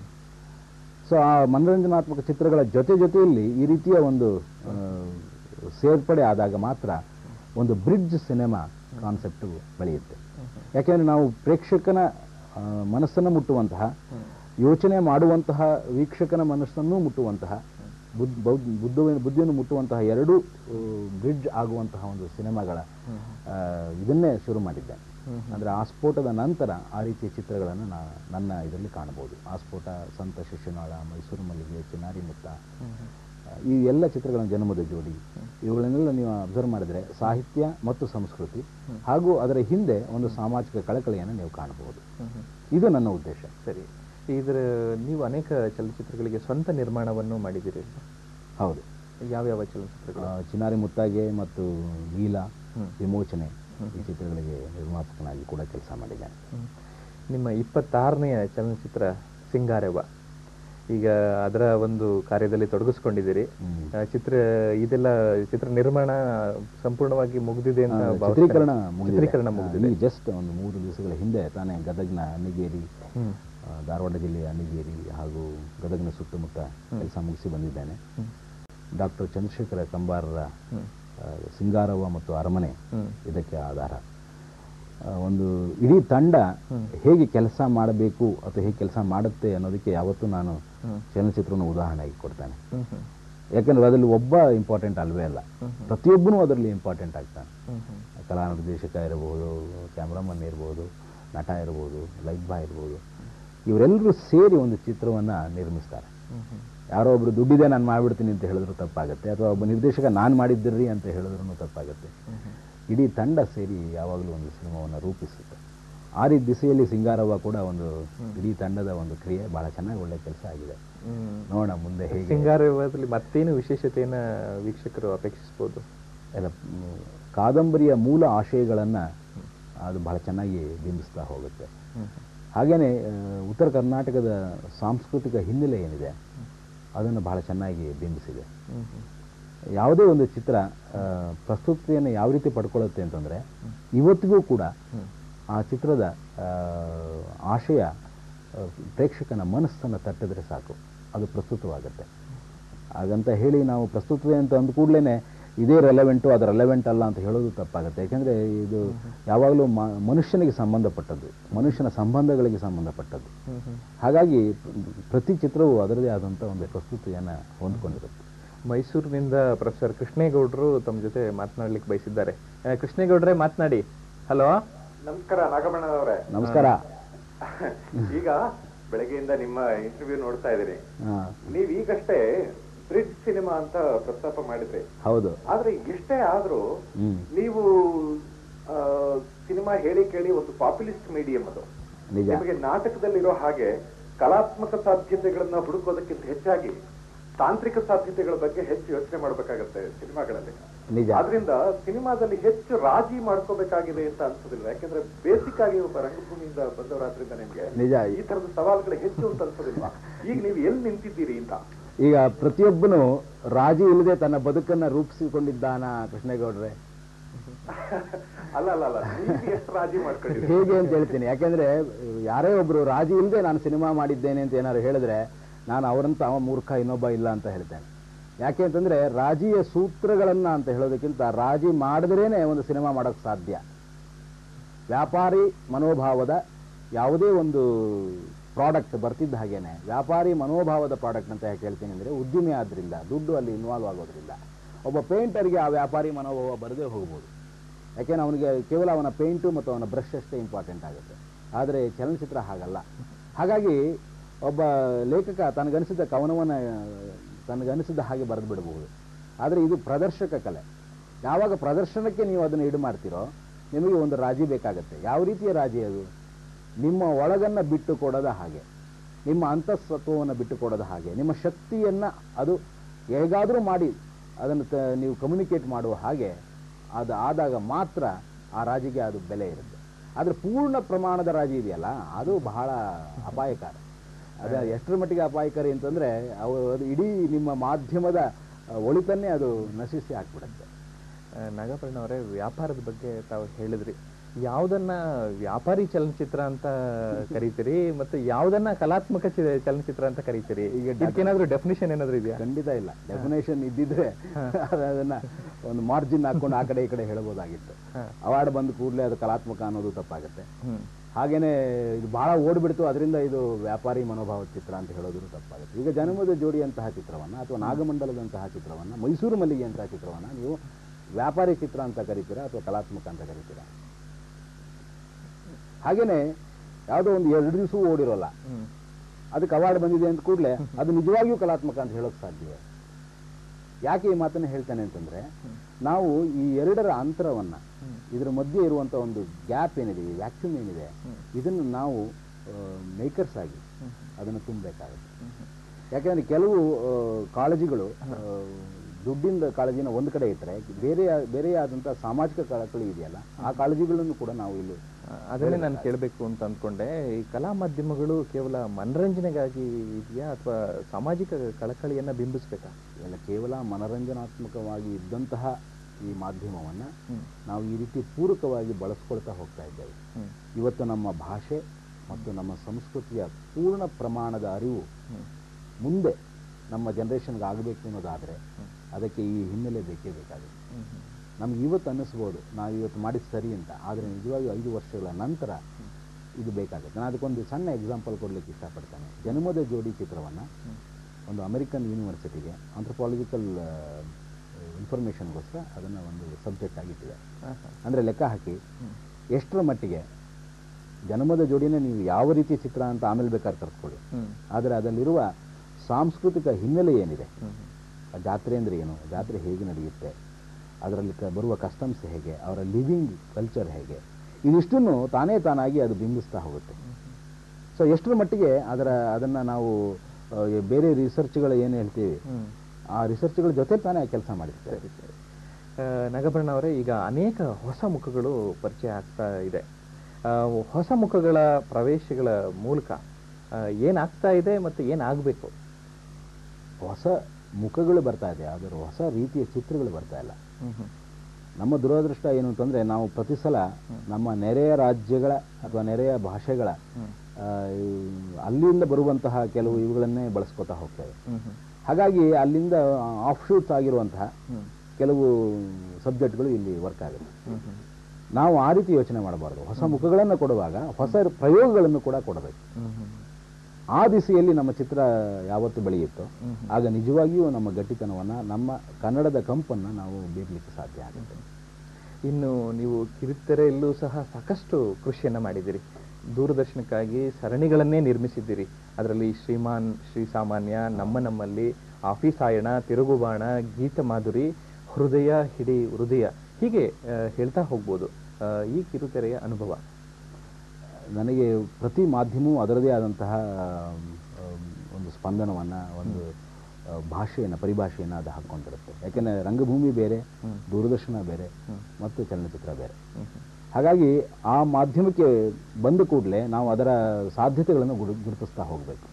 ಸೊ ಆ ಮನೋರಂಜನಾತ್ಮಕ ಚಿತ್ರಗಳ ಜೊತೆ ಜೊತೆಯಲ್ಲಿ ಈ ರೀತಿಯ ಒಂದು ಆ, ಸೇರ್ಪಡೆ ಆದಾಗ ಮಾತ್ರ ಒಂದು ಬ್ರಿಡ್ಜ್ ಸಿನಿಮಾ ಕಾನ್ಸೆಪ್ಟು ಬೆಳೆಯುತ್ತೆ ಯಾಕೆಂದರೆ ನಾವು ಪ್ರೇಕ್ಷಕನ ಆ, ಮನಸ್ಸನ್ನು ಮುಟ್ಟುವಂತಹ ಯೋಚನೆ ಮಾಡುವಂತಹ ವೀಕ್ಷಕನ ಮನಸ್ಸನ್ನು ಮುಟ್ಟುವಂತಹ ಬುದ್ಧ ಬೌದ್ಧ ಬುದ್ಧವಿ- ಬುದ್ಧಿಯನ್ನು ಮುಟ್ಟುವಂತಹ ಎರಡೂ ಬ್ರಿಡ್ಜ್ ಆಗುವಂತಹ ಒಂದು ಸಿನಿಮಾಗಳ ಆ, ಇದನ್ನೇ ಶುರು ಮಾಡಿದ್ದೇನೆ ಅಂದರೆ ಆ ಸ್ಫೋಟದ ನಂತರ ಆ ರೀತಿಯ ಚಿತ್ರಗಳನ್ನು ನಾ ನನ್ನ ಇದರಲ್ಲಿ ಕಾಣಬಹುದು ಆ ಸ್ಫೋಟ ಸಂತ ಶಿಶುನಾಳ ಮೈಸೂರು ಮಲ್ಲಿಗೆ ಚಿನ್ನಾರಿ ಮುತ್ತ ಆ, ಈ ಎಲ್ಲ ಚಿತ್ರಗಳ ಜನ್ಮದ ಜೋಡಿ ಇವುಗಳನ್ನೆಲ್ಲ ನೀವು ಅಬ್ಸರ್ವ್ ಮಾಡಿದರೆ ಸಾಹಿತ್ಯ ಮತ್ತು ಸಂಸ್ಕೃತಿ ಹಾಗೂ ಅದರ ಹಿಂದೆ ಒಂದು ಸಾಮಾಜಿಕ ಕಳಕಳಿಯನ್ನು ನೀವು ಕಾಣಬಹುದು ಇದು ನನ್ನ ಉದ್ದೇಶ ಸರಿ ಇದರ ನೀವು ಅನೇಕ ಚಲನಚಿತ್ರಗಳಿಗೆ ಸ್ವಂತ ನಿರ್ಮಾಣವನ್ನು ಮಾಡಿದ್ದೀರಿ ಅಲ್ವಾ? ಹೌದು ಯಾವ್ಯಾವ ಚಲನಚಿತ್ರಗಳು ಆ, ಚಿನ್ನಾರಿ ಮುತ್ತಾಗೆ ಮತ್ತು ನೀಲ ಹ್ಮ್. ವಿಮೋಚನೆ ಈ ಚಿತ್ರಗಳಿಗೆ ನಿರ್ಮಾಪಕನಾಗಿ ಕೂಡ ಕೆಲಸ ಮಾಡಿದ್ದೇನೆ ಹ್ಮ್. ನಿಮ್ಮ ಇಪ್ಪತ್ತಾರನೆಯ ಚಲನಚಿತ್ರ ಸಿಂಗಾರೆವ್ವ ಈಗ ಅದರ ಒಂದು ಕಾರ್ಯದಲ್ಲಿ ತೊಡಗಿಸ್ಕೊಂಡಿದ್ದೀರಿ ಹ್ಮ್. ಆ, ಚಿತ್ರ ಇದೆಲ್ಲ ಚಿತ್ರ ನಿರ್ಮಾಣ ಸಂಪೂರ್ಣವಾಗಿ ಮುಗಿದಿದೆ ಅಂತ ಆ, ಭಾವಿಸ್ತೇನೆ. ಚಿತ್ರೀಕರಣ ಮುಗಿದಿದೆ. ಚಿತ್ರೀಕರಣ ಆ, ಮುಗಿದಿದೆ ಈಗ ಜಸ್ಟ್ ಒಂದು ಮೂರು ದಿವಸಗಳ ಹಿಂದೆ ತಾನೇ ಗದಗ್ನ ಅನ್ನಿಗೇರಿ ಹ್ಮ್. ಆ, ಧಾರವಾಡ ಜಿಲ್ಲೆಯ ಅನ್ನಿಗೇರಿ ಹಾಗೂ ಗದಗಿನ ಸುತ್ತಮುತ್ತ ಕೆಲಸ ಮುಗಿಸಿ ಬಂದಿದ್ದೇನೆ ಹ್ಮ್. ಡಾಕ್ಟರ್ ಚಂದ್ರಶೇಖರ ಕಂಬಾರರ ಹ್ಮ್. ಆ, ಸಿಂಗಾರವ್ವ ಮತ್ತು ಅರಮನೆ ಹ್ಮ್. ಇದಕ್ಕೆ ಆಧಾರ ಆ, ಒಂದು ಇಡೀ ತಂಡ ಹೇಗೆ ಕೆಲಸ ಮಾಡಬೇಕು ಅಥವಾ ಹೇಗೆ ಕೆಲಸ ಮಾಡುತ್ತೆ ಅನ್ನೋದಕ್ಕೆ ಯಾವತ್ತೂ ನಾನು ಹ್ಮ್. ಚಲನಚಿತ್ರವನ್ನು ಉದಾಹರಣೆಗೆ ಕೊಡ್ತೇನೆ ಹ್ಮ್ ಹ್ಮ್. ಯಾಕಂದ್ರೆ ಅದರಲ್ಲಿ ಒಬ್ಬ ಇಂಪಾರ್ಟೆಂಟ್ ಅಲ್ವೇ ಅಲ್ಲ ಪ್ರತಿಯೊಬ್ಬನೂ ಅದರಲ್ಲಿ ಇಂಪಾರ್ಟೆಂಟ್ ಆಗ್ತಾನೆ ಹ್ಮ್ ಹ್ಮ್. ಕಲಾ ನಿರ್ದೇಶಕ ಇರಬಹುದು ಕ್ಯಾಮ್ರಾಮನ್ ಇರ್ಬೋದು ನಟ ಇರ್ಬೋದು ಲೈಟ್ ಬಾಯ್ ಇರ್ಬೋದು ಇವರೆಲ್ಲರೂ ಸೇರಿ ಒಂದು ಚಿತ್ರವನ್ನು ನಿರ್ಮಿಸ್ತಾರೆ ಹ್ಮ್ ಹ್ಮ್. ಯಾರೋ ಒಬ್ರು ದುಡ್ಡಿದೆ ನಾನು ಮಾಡಿಬಿಡ್ತೀನಿ ಅಂತ ಹೇಳಿದ್ರು ತಪ್ಪಾಗುತ್ತೆ ಅಥವಾ ಒಬ್ಬ ನಿರ್ದೇಶಕ ನಾನು ಮಾಡಿದ್ದಿರ್ರಿ ಅಂತ ಹೇಳಿದ್ರು ತಪ್ಪಾಗುತ್ತೆ ಹ್ಮ್ ಹ್ಮ್. ಇಡೀ ತಂಡ ಸೇರಿ ಯಾವಾಗಲೂ ಒಂದು ಸಿನಿಮಾವನ್ನು ರೂಪಿಸುತ್ತೆ ಆ ರೀತಿ ದಿಸೆಯಲ್ಲಿ ಸಿಂಗಾರವ್ವ ಕೂಡ ಒಂದು ಇಡೀ ತಂಡದ ಒಂದು ಕ್ರಿಯೆ ಬಹಳ ಚೆನ್ನಾಗಿ ಒಳ್ಳೆ ಕೆಲಸ ಆಗಿದೆ ಹ್ಮ್. ನೋಡೋಣ ಮುಂದೆ ಹೇಗೆ ಸಿಂಗಾರದಲ್ಲಿ ಮತ್ತೇನು ವಿಶೇಷತೆಯನ್ನ ವೀಕ್ಷಕರು ಅಪೇಕ್ಷಿಸಬಹುದು ಎಲ್ಲ ಮ್, ಕಾದಂಬರಿಯ ಮೂಲ ಆಶಯಗಳನ್ನು ಅದು ಬಹಳ ಚೆನ್ನಾಗಿ ಬಿಂಬಿಸ್ತಾ ಹೋಗುತ್ತೆ ಹಾಗೆಯೇ ಉತ್ತರ ಕರ್ನಾಟಕದ ಸಾಂಸ್ಕೃತಿಕ ಹಿನ್ನೆಲೆ ಏನಿದೆ ಅದನ್ನು ಬಹಳ ಚೆನ್ನಾಗಿ ಬಿಂಬಿಸಿದೆ ಯಾವುದೇ ಒಂದು ಚಿತ್ರ ಆ, ಪ್ರಸ್ತುತತೆಯನ್ನು ಯಾವ ರೀತಿ ಪಡ್ಕೊಳ್ಳುತ್ತೆ ಅಂತಂದರೆ ಇವತ್ತಿಗೂ ಕೂಡ ಆ ಚಿತ್ರದ ಆ, ಆಶಯ ಆ, ಪ್ರೇಕ್ಷಕನ ಮನಸ್ಸನ್ನು ತಟ್ಟಿದ್ರೆ ಸಾಕು ಅದು ಪ್ರಸ್ತುತವಾಗುತ್ತೆ ಹಾಗಂತ ಹೇಳಿ ನಾವು ಪ್ರಸ್ತುತತೆ ಅಂತ ಅಂದ ಕೂಡಲೇ ಇದೇ ರೆಲೆವೆಂಟು ಅದು ರೆಲೆವೆಂಟ್ ಅಲ್ಲ ಅಂತ ಹೇಳೋದು ತಪ್ಪಾಗುತ್ತೆ ಯಾಕೆಂದರೆ ಇದು ಯಾವಾಗಲೂ ಮ ಮನುಷ್ಯನಿಗೆ ಸಂಬಂಧಪಟ್ಟದ್ದು ಮನುಷ್ಯನ ಸಂಬಂಧಗಳಿಗೆ ಸಂಬಂಧಪಟ್ಟದ್ದು ಹಾಗಾಗಿ ಪ್ರತಿ ಚಿತ್ರವು ಅದರದೇ ಆದಂಥ ಒಂದು ಪ್ರಸ್ತುತಿಯನ್ನು ಹೊಂದ್ಕೊಂಡಿರುತ್ತೆ ಮೈಸೂರಿನಿಂದ ಪ್ರೊಫೆಸರ್ ಕೃಷ್ಣೇಗೌಡರು ತಮ್ಮ ಜೊತೆ ಮಾತನಾಡ್ಲಿಕ್ಕೆ ಬಯಸಿದ್ದಾರೆ ಆ, ಕೃಷ್ಣೇಗೌಡ್ರೆ ಮಾತನಾಡಿ ಹಲೋ ನಮಸ್ಕಾರ ನಾಗಮಣ್ಣನವರೇ ನಮಸ್ಕಾರ ಈಗ ಬೆಳಗ್ಗೆಯಿಂದ ನಿಮ್ಮ ಇಂಟರ್ವ್ಯೂ ನೋಡ್ತಾ ಇದ್ದೀನಿ ಹಾಂ ನೀವ್ ಈಗಷ್ಟೇ ಬ್ರಿಡ್ಜ್ ಸಿನಿಮಾ ಅಂತ ಪ್ರಸ್ತಾಪ ಮಾಡಿದ್ರಿ ಹೌದು ಆದ್ರೆ ಎಷ್ಟೇ ಆದ್ರೂ ಹ್ಮ್. ನೀವು ಸಿನಿಮಾ ಹೇಳಿ ಕೇಳಿ ಒಂದು ಪಾಪ್ಯುಲಿಸ್ಟ್ ಮೀಡಿಯಂ ಅದು ನಿಜ ನಿಮಗೆ ನಾಟಕದಲ್ಲಿರೋ ಹಾಗೆ ಕಲಾತ್ಮಕ ಸಾಧ್ಯತೆಗಳನ್ನ ಹುಡುಕೋದಕ್ಕಿಂತ ಹೆಚ್ಚಾಗಿ ತಾಂತ್ರಿಕ ಸಾಧ್ಯತೆಗಳ ಬಗ್ಗೆ ಹೆಚ್ಚು ಯೋಚನೆ ಮಾಡ್ಬೇಕಾಗತ್ತೆ ಸಿನಿಮಾಗಳಲ್ಲಿ ನಿಜ ಆದ್ರಿಂದ ಸಿನಿಮಾದಲ್ಲಿ ಹೆಚ್ಚು ರಾಜಿ ಮಾಡ್ಕೋಬೇಕಾಗಿದೆ ಅಂತ ಅನ್ಸೋದಿಲ್ಲ ಯಾಕಂದ್ರೆ ಬೇಸಿಕ್ ಆಗಿ ಒಬ್ಬ ರಂಗಭೂಮಿಯಿಂದ ಬಂದವರಾದ್ರಿಂದ ನಿಮ್ಗೆ ನಿಜ ಈ ತರದ ಸವಾಲುಗಳು ಹೆಚ್ಚು ಅಂತ ಅನ್ಸೋದಿಲ್ವಾ ಈಗ ನೀವು ಎಲ್ಲಿ ನಿಂತಿದ್ದೀರಿ ಅಂತ ಈಗ ಪ್ರತಿಯೊಬ್ಬನು ರಾಜಿ ಇಲ್ಲದೆ ತನ್ನ ಬದುಕನ್ನ ರೂಪಿಸಿಕೊಂಡಿದ್ದಾನ ಕೃಷ್ಣೇಗೌಡ್ರೆ ಅಲ್ಲ ಅಲ್ಲ ಅಲ್ಲ ನೀವು ಎಷ್ಟು ರಾಜಿ ಮಾಡ್ಕೊಂಡಿದ್ದೀರಿ ಹೇಗೆ ಅಂತ ಹೇಳ್ತೀನಿ ಯಾಕೆಂದ್ರೆ ಯಾರೇ ಒಬ್ರು ರಾಜಿ ಇಲ್ಲದೆ ನಾನು ಸಿನಿಮಾ ಮಾಡಿದ್ದೇನೆ ಅಂತ ಏನಾದ್ರು ಹೇಳಿದ್ರೆ ನಾನು ಅವರಂತ ಅವ ಮೂರ್ಖ ಇನ್ನೊಬ್ಬ ಇಲ್ಲ ಅಂತ ಹೇಳ್ತೇನೆ ಯಾಕೆ ಅಂತಂದ್ರೆ ರಾಜಿಯ ಸೂತ್ರಗಳನ್ನ ಅಂತ ಹೇಳೋದಕ್ಕಿಂತ ರಾಜಿ ಮಾಡಿದ್ರೇನೆ ಒಂದು ಸಿನಿಮಾ ಮಾಡೋಕ್ಕೆ ಸಾಧ್ಯ ವ್ಯಾಪಾರಿ ಮನೋಭಾವದ ಯಾವುದೇ ಒಂದು ಪ್ರಾಡಕ್ಟ್ ಬರ್ತಿದ್ದ ಹಾಗೇನೆ ವ್ಯಾಪಾರಿ ಮನೋಭಾವದ ಪ್ರಾಡಕ್ಟ್ ಅಂತ ಯಾಕೆ ಹೇಳ್ತೀನಿ ಅಂದರೆ ಉದ್ಯಮಿ ಆದ್ರಿಂದ ದುಡ್ಡು ಅಲ್ಲಿ ಇನ್ವಾಲ್ವ್ ಆಗೋದ್ರಿಂದ ಒಬ್ಬ ಪೇಂಟರ್ಗೆ ಆ ವ್ಯಾಪಾರಿ ಮನೋಭಾವ ಬರದೇ ಹೋಗ್ಬೋದು ಯಾಕೆಂದ್ರೆ ಅವನಿಗೆ ಕೇವಲ ಅವನ ಪೇಂಟು ಮತ್ತು ಅವನ ಬ್ರಷ್ ಅಷ್ಟೇ ಇಂಪಾರ್ಟೆಂಟ್ ಆಗುತ್ತೆ ಆದರೆ ಚಲನಚಿತ್ರ ಹಾಗಲ್ಲ ಹಾಗಾಗಿ ಒಬ್ಬ ಲೇಖಕ ತನಗನಿಸಿದ ಕವನವನ್ನು ತನಗನಿಸಿದ ಹಾಗೆ ಬರೆದು ಬಿಡಬಹುದು ಆದರೆ ಇದು ಪ್ರದರ್ಶಕ ಕಲೆ ಯಾವಾಗ ಪ್ರದರ್ಶನಕ್ಕೆ ನೀವು ಅದನ್ನು ಇಡು ಮಾಡ್ತೀರೋ ನಿಮಗೆ ಒಂದು ರಾಜಿ ಬೇಕಾಗತ್ತೆ ಯಾವ ರೀತಿಯ ರಾಜಿ ಅದು ನಿಮ್ಮ ಒಳಗನ್ನು ಬಿಟ್ಟು ಕೊಡೋದ ಹಾಗೆ ನಿಮ್ಮ ಅಂತಃಸತ್ವವನ್ನು ಬಿಟ್ಟು ಕೊಡೋದ ಹಾಗೆ ನಿಮ್ಮ ಶಕ್ತಿಯನ್ನು ಅದು ಹೇಗಾದರೂ ಮಾಡಿ ಅದನ್ನು ತ- ನೀವು ಕಮ್ಯುನಿಕೇಟ್ ಮಾಡುವ ಹಾಗೆ ಅದು ಆದಾಗ ಮಾತ್ರ ಆ ರಾಜಿಗೆ ಅದು ಬೆಲೆ ಇರುತ್ತೆ ಆದರೆ ಪೂರ್ಣ ಪ್ರಮಾಣದ ರಾಜಿ ಇದೆಯಲ್ಲ ಅದು ಬಹಳ ಅಪಾಯಕಾರಿ ಅದು ಎಷ್ಟರ ಮಟ್ಟಿಗೆ ಅಪಾಯಕಾರಿ ಅಂತಂದರೆ ಅವು ಅದು ಇಡೀ ನಿಮ್ಮ ಮಾಧ್ಯಮದ ಆ, ಒಳಿತನ್ನೇ ಅದು ನಶಿಸಿ ಹಾಕ್ಬಿಡುತ್ತೆ ಆ, ನಾಗಪರ್ಣ ಅವರೇ ವ್ಯಾಪಾರದ ಬಗ್ಗೆ ತಾವು ಹೇಳಿದ್ರಿ ಯಾವ್ದನ್ನ ವ್ಯಾಪಾರಿ ಚಲನಚಿತ್ರ ಅಂತ ಕರಿತೀರಿ ಮತ್ತೆ ಯಾವ್ದನ್ನ ಕಲಾತ್ಮಕ ಚಿ- ಚಲನಚಿತ್ರ ಅಂತ ಕರಿತೀರಿ ಈಗ ಇದಕ್ಕೇನಾದ್ರೂ ಡೆಫಿನೇಷನ್ ಏನಾದ್ರೂ ಇದೆಯಾ ಖಂಡಿತ ಇಲ್ಲ ಡೆಫಿನೇಷನ್ ಇದ್ದಿದ್ರೆ ಅದನ್ನ ಒಂದು ಮಾರ್ಜಿನ್ ಹಾಕೊಂಡು ಆ ಕಡೆ ಈ ಕಡೆ ಹೇಳ್ಬೋದಾಗಿತ್ತು ಅವಾರ್ಡ್ ಬಂದ ಕೂಡಲೇ ಅದು ಕಲಾತ್ಮಕ ಅನ್ನೋದು ತಪ್ಪಾಗುತ್ತೆ ಹ್ಮ್ ಹಾಗೇನೆ ಇದು ಬಹಳ ಓಡ್ಬಿಡ್ತು ಅದರಿಂದ ಇದು ವ್ಯಾಪಾರಿ ಮನೋಭಾವದ ಚಿತ್ರ ಅಂತ ಹೇಳೋದು ತಪ್ಪಾಗುತ್ತೆ ಈಗ ಜನ್ಮದ ಜೋಡಿಯಂತಹ ಚಿತ್ರವನ್ನು ಅಥವಾ ನಾಗಮಂಡಲದಂತಹ ಚಿತ್ರವನ್ನು ಮೈಸೂರು ಮಲ್ಲಿಗೆಯಂತಹ ಚಿತ್ರವನ್ನು ನೀವು ವ್ಯಾಪಾರಿ ಚಿತ್ರ ಅಂತ ಕರಿತೀರಾ ಅಥವಾ ಕಲಾತ್ಮಕ ಅಂತ ಕರಿತೀರಾ ಹಾಗೇನೆ ಯಾವುದೋ ಒಂದು ಎರಡು ದಿವಸ ಓಡಿರೋಲ್ಲ ಹ್ಮ್ ಅದಕ್ಕೆ ಅವಾರ್ಡ್ ಬಂದಿದೆ ಅಂತ ಕೂಡಲೇ ಅದು ನಿಜವಾಗಿಯೂ ಕಲಾತ್ಮಕ ಅಂತ ಹೇಳೋಕೆ ಸಾಧ್ಯವೇ ಯಾಕೆ ಈ ಮಾತನ್ನು ಹೇಳ್ತಾನೆ ಅಂತಂದ್ರೆ ನಾವು ಈ ಎರಡರ ಅಂತರವನ್ನ ಇದರ ಮಧ್ಯೆ ಇರುವಂತ ಒಂದು ಗ್ಯಾಪ್ ಏನಿದೆ ಈ ವ್ಯಾಕ್ಯೂಮ್ ಏನಿದೆ ಇದನ್ನು ನಾವು ಮೇಕರ್ಸ್ ಆಗಿ ಅದನ್ನು ತುಂಬಬೇಕಾಗುತ್ತೆ ಯಾಕೆಂದ್ರೆ ಕೆಲವು ಆ, ಕಾಳಜಿಗಳು ಆ, ದುಡ್ಡಿಂದ ಕಾಳಜಿನ ಒಂದು ಕಡೆ ಇಟ್ಟರೆ ಬೇರೆ ಬೇರೆ ಆದಂಥ ಸಾಮಾಜಿಕ ಕಳಕಳಿ ಇದೆಯಲ್ಲ ಆ ಕಾಳಜಿಗಳನ್ನು ಕೂಡ ನಾವು ಇಲ್ಲಿ ಆ, ಅದನ್ನೇ ನಾನು ಕೇಳಬೇಕು ಅಂತ ಅಂದ್ಕೊಂಡೆ ಈ ಕಲಾ ಮಾಧ್ಯಮಗಳು ಕೇವಲ ಮನರಂಜನೆಗಾಗಿ ಇದೆಯಾ ಅಥವಾ ಸಾಮಾಜಿಕ ಕಳಕಳಿಯನ್ನ ಬಿಂಬಿಸ್ಬೇಕಾ ಎಲ್ಲ ಕೇವಲ ಮನರಂಜನಾತ್ಮಕವಾಗಿ ಇದ್ದಂತಹ ಈ ಮಾಧ್ಯಮವನ್ನು ಹ್ಮ್. ನಾವು ಈ ರೀತಿ ಪೂರಕವಾಗಿ ಬಳಸ್ಕೊಳ್ತಾ ಹೋಗ್ತಾ ಇದ್ದೇವೆ ಹ್ಮ್. ಇವತ್ತು ನಮ್ಮ ಭಾಷೆ ಮತ್ತು ನಮ್ಮ ಸಂಸ್ಕೃತಿಯ ಪೂರ್ಣ ಪ್ರಮಾಣದ ಅರಿವು ಹ್ಮ್. ಮುಂದೆ ನಮ್ಮ ಜನ್ರೇಷನ್ಗೆ ಆಗಬೇಕು ಅನ್ನೋದಾದರೆ ಹ್ಮ್. ಅದಕ್ಕೆ ಈ ಹಿನ್ನೆಲೆ ಬೇಕೇ ಬೇಕಾಗುತ್ತೆ ಹ್ಮ್. ಹ್ಮ್. ನಮ್ಗೆ ಇವತ್ತು ಅನ್ನಿಸ್ಬೋದು ನಾವು ಇವತ್ತು ಮಾಡಿದ್ದು ಸರಿ ಅಂತ ಆದರೆ ನಿಜವಾಗಿಯೂ ಐದು ವರ್ಷಗಳ ನಂತರ ಇದು ಬೇಕಾಗುತ್ತೆ ನಾನು ಅದಕ್ಕೊಂದು ಸಣ್ಣ ಎಕ್ಸಾಂಪಲ್ ಕೊಡಲಿಕ್ಕೆ ಇಷ್ಟಪಡ್ತೇನೆ ಜನ್ಮದ ಜೋಡಿ ಚಿತ್ರವನ್ನು ಹ್ಮ್. ಒಂದು ಅಮೆರಿಕನ್ ಯೂನಿವರ್ಸಿಟಿಗೆ ಆಂಥ್ರಪಾಲಜಿಕಲ್ ಇನ್ಫಾರ್ಮೇಷನ್ಗೋಸ್ಕರ ಅದನ್ನು ಒಂದು ಸಬ್ಜೆಕ್ಟ್ ಆಗಿಟ್ಟಿದೆ ಆಹಾ. ಅಂದರೆ ಲೆಕ್ಕ ಹಾಕಿ ಹ್ಮ್. ಎಷ್ಟರ ಮಟ್ಟಿಗೆ ಜನ್ಮದ ಜೋಡಿನೇ ನೀವು ಯಾವ ರೀತಿಯ ಚಿತ್ರ ಅಂತ ಆಮೇಲೆ ಬೇಕಾದ್ರೆ ಕರ್ಸ್ಕೊಳ್ಳಿ ಹ್ಮ್. ಆದರೆ ಅದರಲ್ಲಿರುವ ಸಾಂಸ್ಕೃತಿಕ ಹಿನ್ನೆಲೆ ಏನಿದೆ ಹ್ಮ್. ಆ ಜಾತ್ರೆ ಅಂದರೆ ಏನು ಜಾತ್ರೆ ಹೇಗೆ ನಡೆಯುತ್ತೆ ಅದರಲ್ಲಿ ಕ- ಬರುವ ಕಸ್ಟಮ್ಸ್ ಹೇಗೆ ಅವರ ಲಿವಿಂಗ್ ಕಲ್ಚರ್ ಹೇಗೆ ಇದಿಷ್ಟನ್ನು ತಾನೇ ತಾನಾಗಿ ಅದು ಬಿಂಬಿಸ್ತಾ ಹೋಗುತ್ತೆ ಸೊ ಎಷ್ಟರ ಮಟ್ಟಿಗೆ ಅದರ ಅದನ್ನು ನಾವು ಆ, ಈ ಬೇರೆ ರಿಸರ್ಚ್ಗಳು ಏನು ಹೇಳ್ತೀವಿ ಹ್ಮ್. ಆ ರಿಸರ್ಚ್ಗಳ ಜೊತೆ ತಾನೇ ಕೆಲಸ ಮಾಡಿರ್ತಾರೆ ಸರಿ ಸರಿ ಆ, ನಾಗಭರಣ ಅವರೇ ಈಗ ಅನೇಕ ಹೊಸ ಮುಖಗಳು ಪರಿಚಯ ಆಗ್ತಾ ಇದೆ ಆ, ಹೊಸ ಮುಖಗಳ ಪ್ರವೇಶಗಳ ಮೂಲಕ ಆ, ಏನಾಗ್ತಾ ಇದೆ ಮತ್ತು ಏನಾಗಬೇಕು ಹೊಸ ಮುಖಗಳು ಬರ್ತಾ ಇದೆ ಅದರ ಹೊಸ ರೀತಿಯ ಚಿತ್ರಗಳು ಬರ್ತಾ ಇಲ್ಲ ನಮ್ಮ ದುರದೃಷ್ಟ ಏನು ಅಂತಂದರೆ ನಾವು ಪ್ರತಿ ಸಲ ನಮ್ಮ ನೆರೆಯ ರಾಜ್ಯಗಳ ಅಥವಾ ನೆರೆಯ ಭಾಷೆಗಳ ಆ, ಈ ಅಲ್ಲಿಂದ ಬರುವಂತಹ ಕೆಲವು ಇವುಗಳನ್ನೇ ಬಳಸ್ಕೊತಾ ಹೋಗ್ತೇವೆ ಹಾಗಾಗಿ ಅಲ್ಲಿಂದ ಆಫ್ ಶೂಟ್ಸ್ ಆಗಿರುವಂತಹ ಕೆಲವು ಸಬ್ಜೆಕ್ಟ್ಗಳು ಇಲ್ಲಿ ವರ್ಕ್ ಆಗುತ್ತೆ ನಾವು ಆ ರೀತಿ ಯೋಚನೆ ಮಾಡಬಾರ್ದು ಹೊಸ ಮುಖಗಳನ್ನು ಕೊಡುವಾಗ ಹೊಸ ಪ್ರಯೋಗಗಳನ್ನು ಕೂಡ ಕೊಡಬೇಕು ಆ ದಿಸೆಯಲ್ಲಿ ನಮ್ಮ ಚಿತ್ರ ಯಾವತ್ತು ಬೆಳೆಯುತ್ತೋ ಆಗ ನಿಜವಾಗಿಯೂ ನಮ್ಮ ಗಟ್ಟಿತನವನ್ನು ನಮ್ಮ ಕನ್ನಡದ ಕಂಪನ್ನು ನಾವು ಬೀರ್ಲಿಕ್ಕೆ ಸಾಧ್ಯ ಆಗುತ್ತೆ ಇನ್ನು ನೀವು ಕಿರುತೆರೆಯಲ್ಲೂ ಸಹ ಸಾಕಷ್ಟು ಕೃಷಿಯನ್ನ ಮಾಡಿದಿರಿ ದೂರದರ್ಶನಕ್ಕಾಗಿ ಸರಣಿಗಳನ್ನೇ ನಿರ್ಮಿಸಿದ್ದೀರಿ ಅದರಲ್ಲಿ ಶ್ರೀಮಾನ್ ಶ್ರೀ ಸಾಮಾನ್ಯ ನಮ್ಮ ನಮ್ಮಲ್ಲಿ ಆಫೀಸ್ ಆಯಣ ತಿರುಗುಬಾಣ ಗೀತ ಮಾಧುರಿ ಹೃದಯ ಹಿಡಿ ಹೃದಯ ಹೀಗೆ ಆ, ಹೇಳ್ತಾ ಹೋಗ್ಬೋದು ಆ, ಈ ಕಿರುತೆರೆಯ ಅನುಭವ ನನಗೆ ಪ್ರತಿ ಮಾಧ್ಯಮವೂ ಅದರದೇ ಆದಂತಹ ಆಮ್, ಒಂದು ಸ್ಪಂದನವನ್ನು ಒಂದು ಆ, ಭಾಷೆಯನ್ನು ಪರಿಭಾಷೆಯನ್ನು ಅದು ಹಾಕ್ಕೊಂಡಿರುತ್ತೆ ಯಾಕೆಂದರೆ ರಂಗಭೂಮಿ ಬೇರೆ ದೂರದರ್ಶನ ಬೇರೆ ಮತ್ತು ಚಲನಚಿತ್ರ ಬೇರೆ ಹಾಗಾಗಿ ಆ ಮಾಧ್ಯಮಕ್ಕೆ ಬಂದ ಕೂಡಲೇ ನಾವು ಅದರ ಸಾಧ್ಯತೆಗಳನ್ನು ಗುರು ಗುರುತಿಸ್ತಾ ಹೋಗಬೇಕು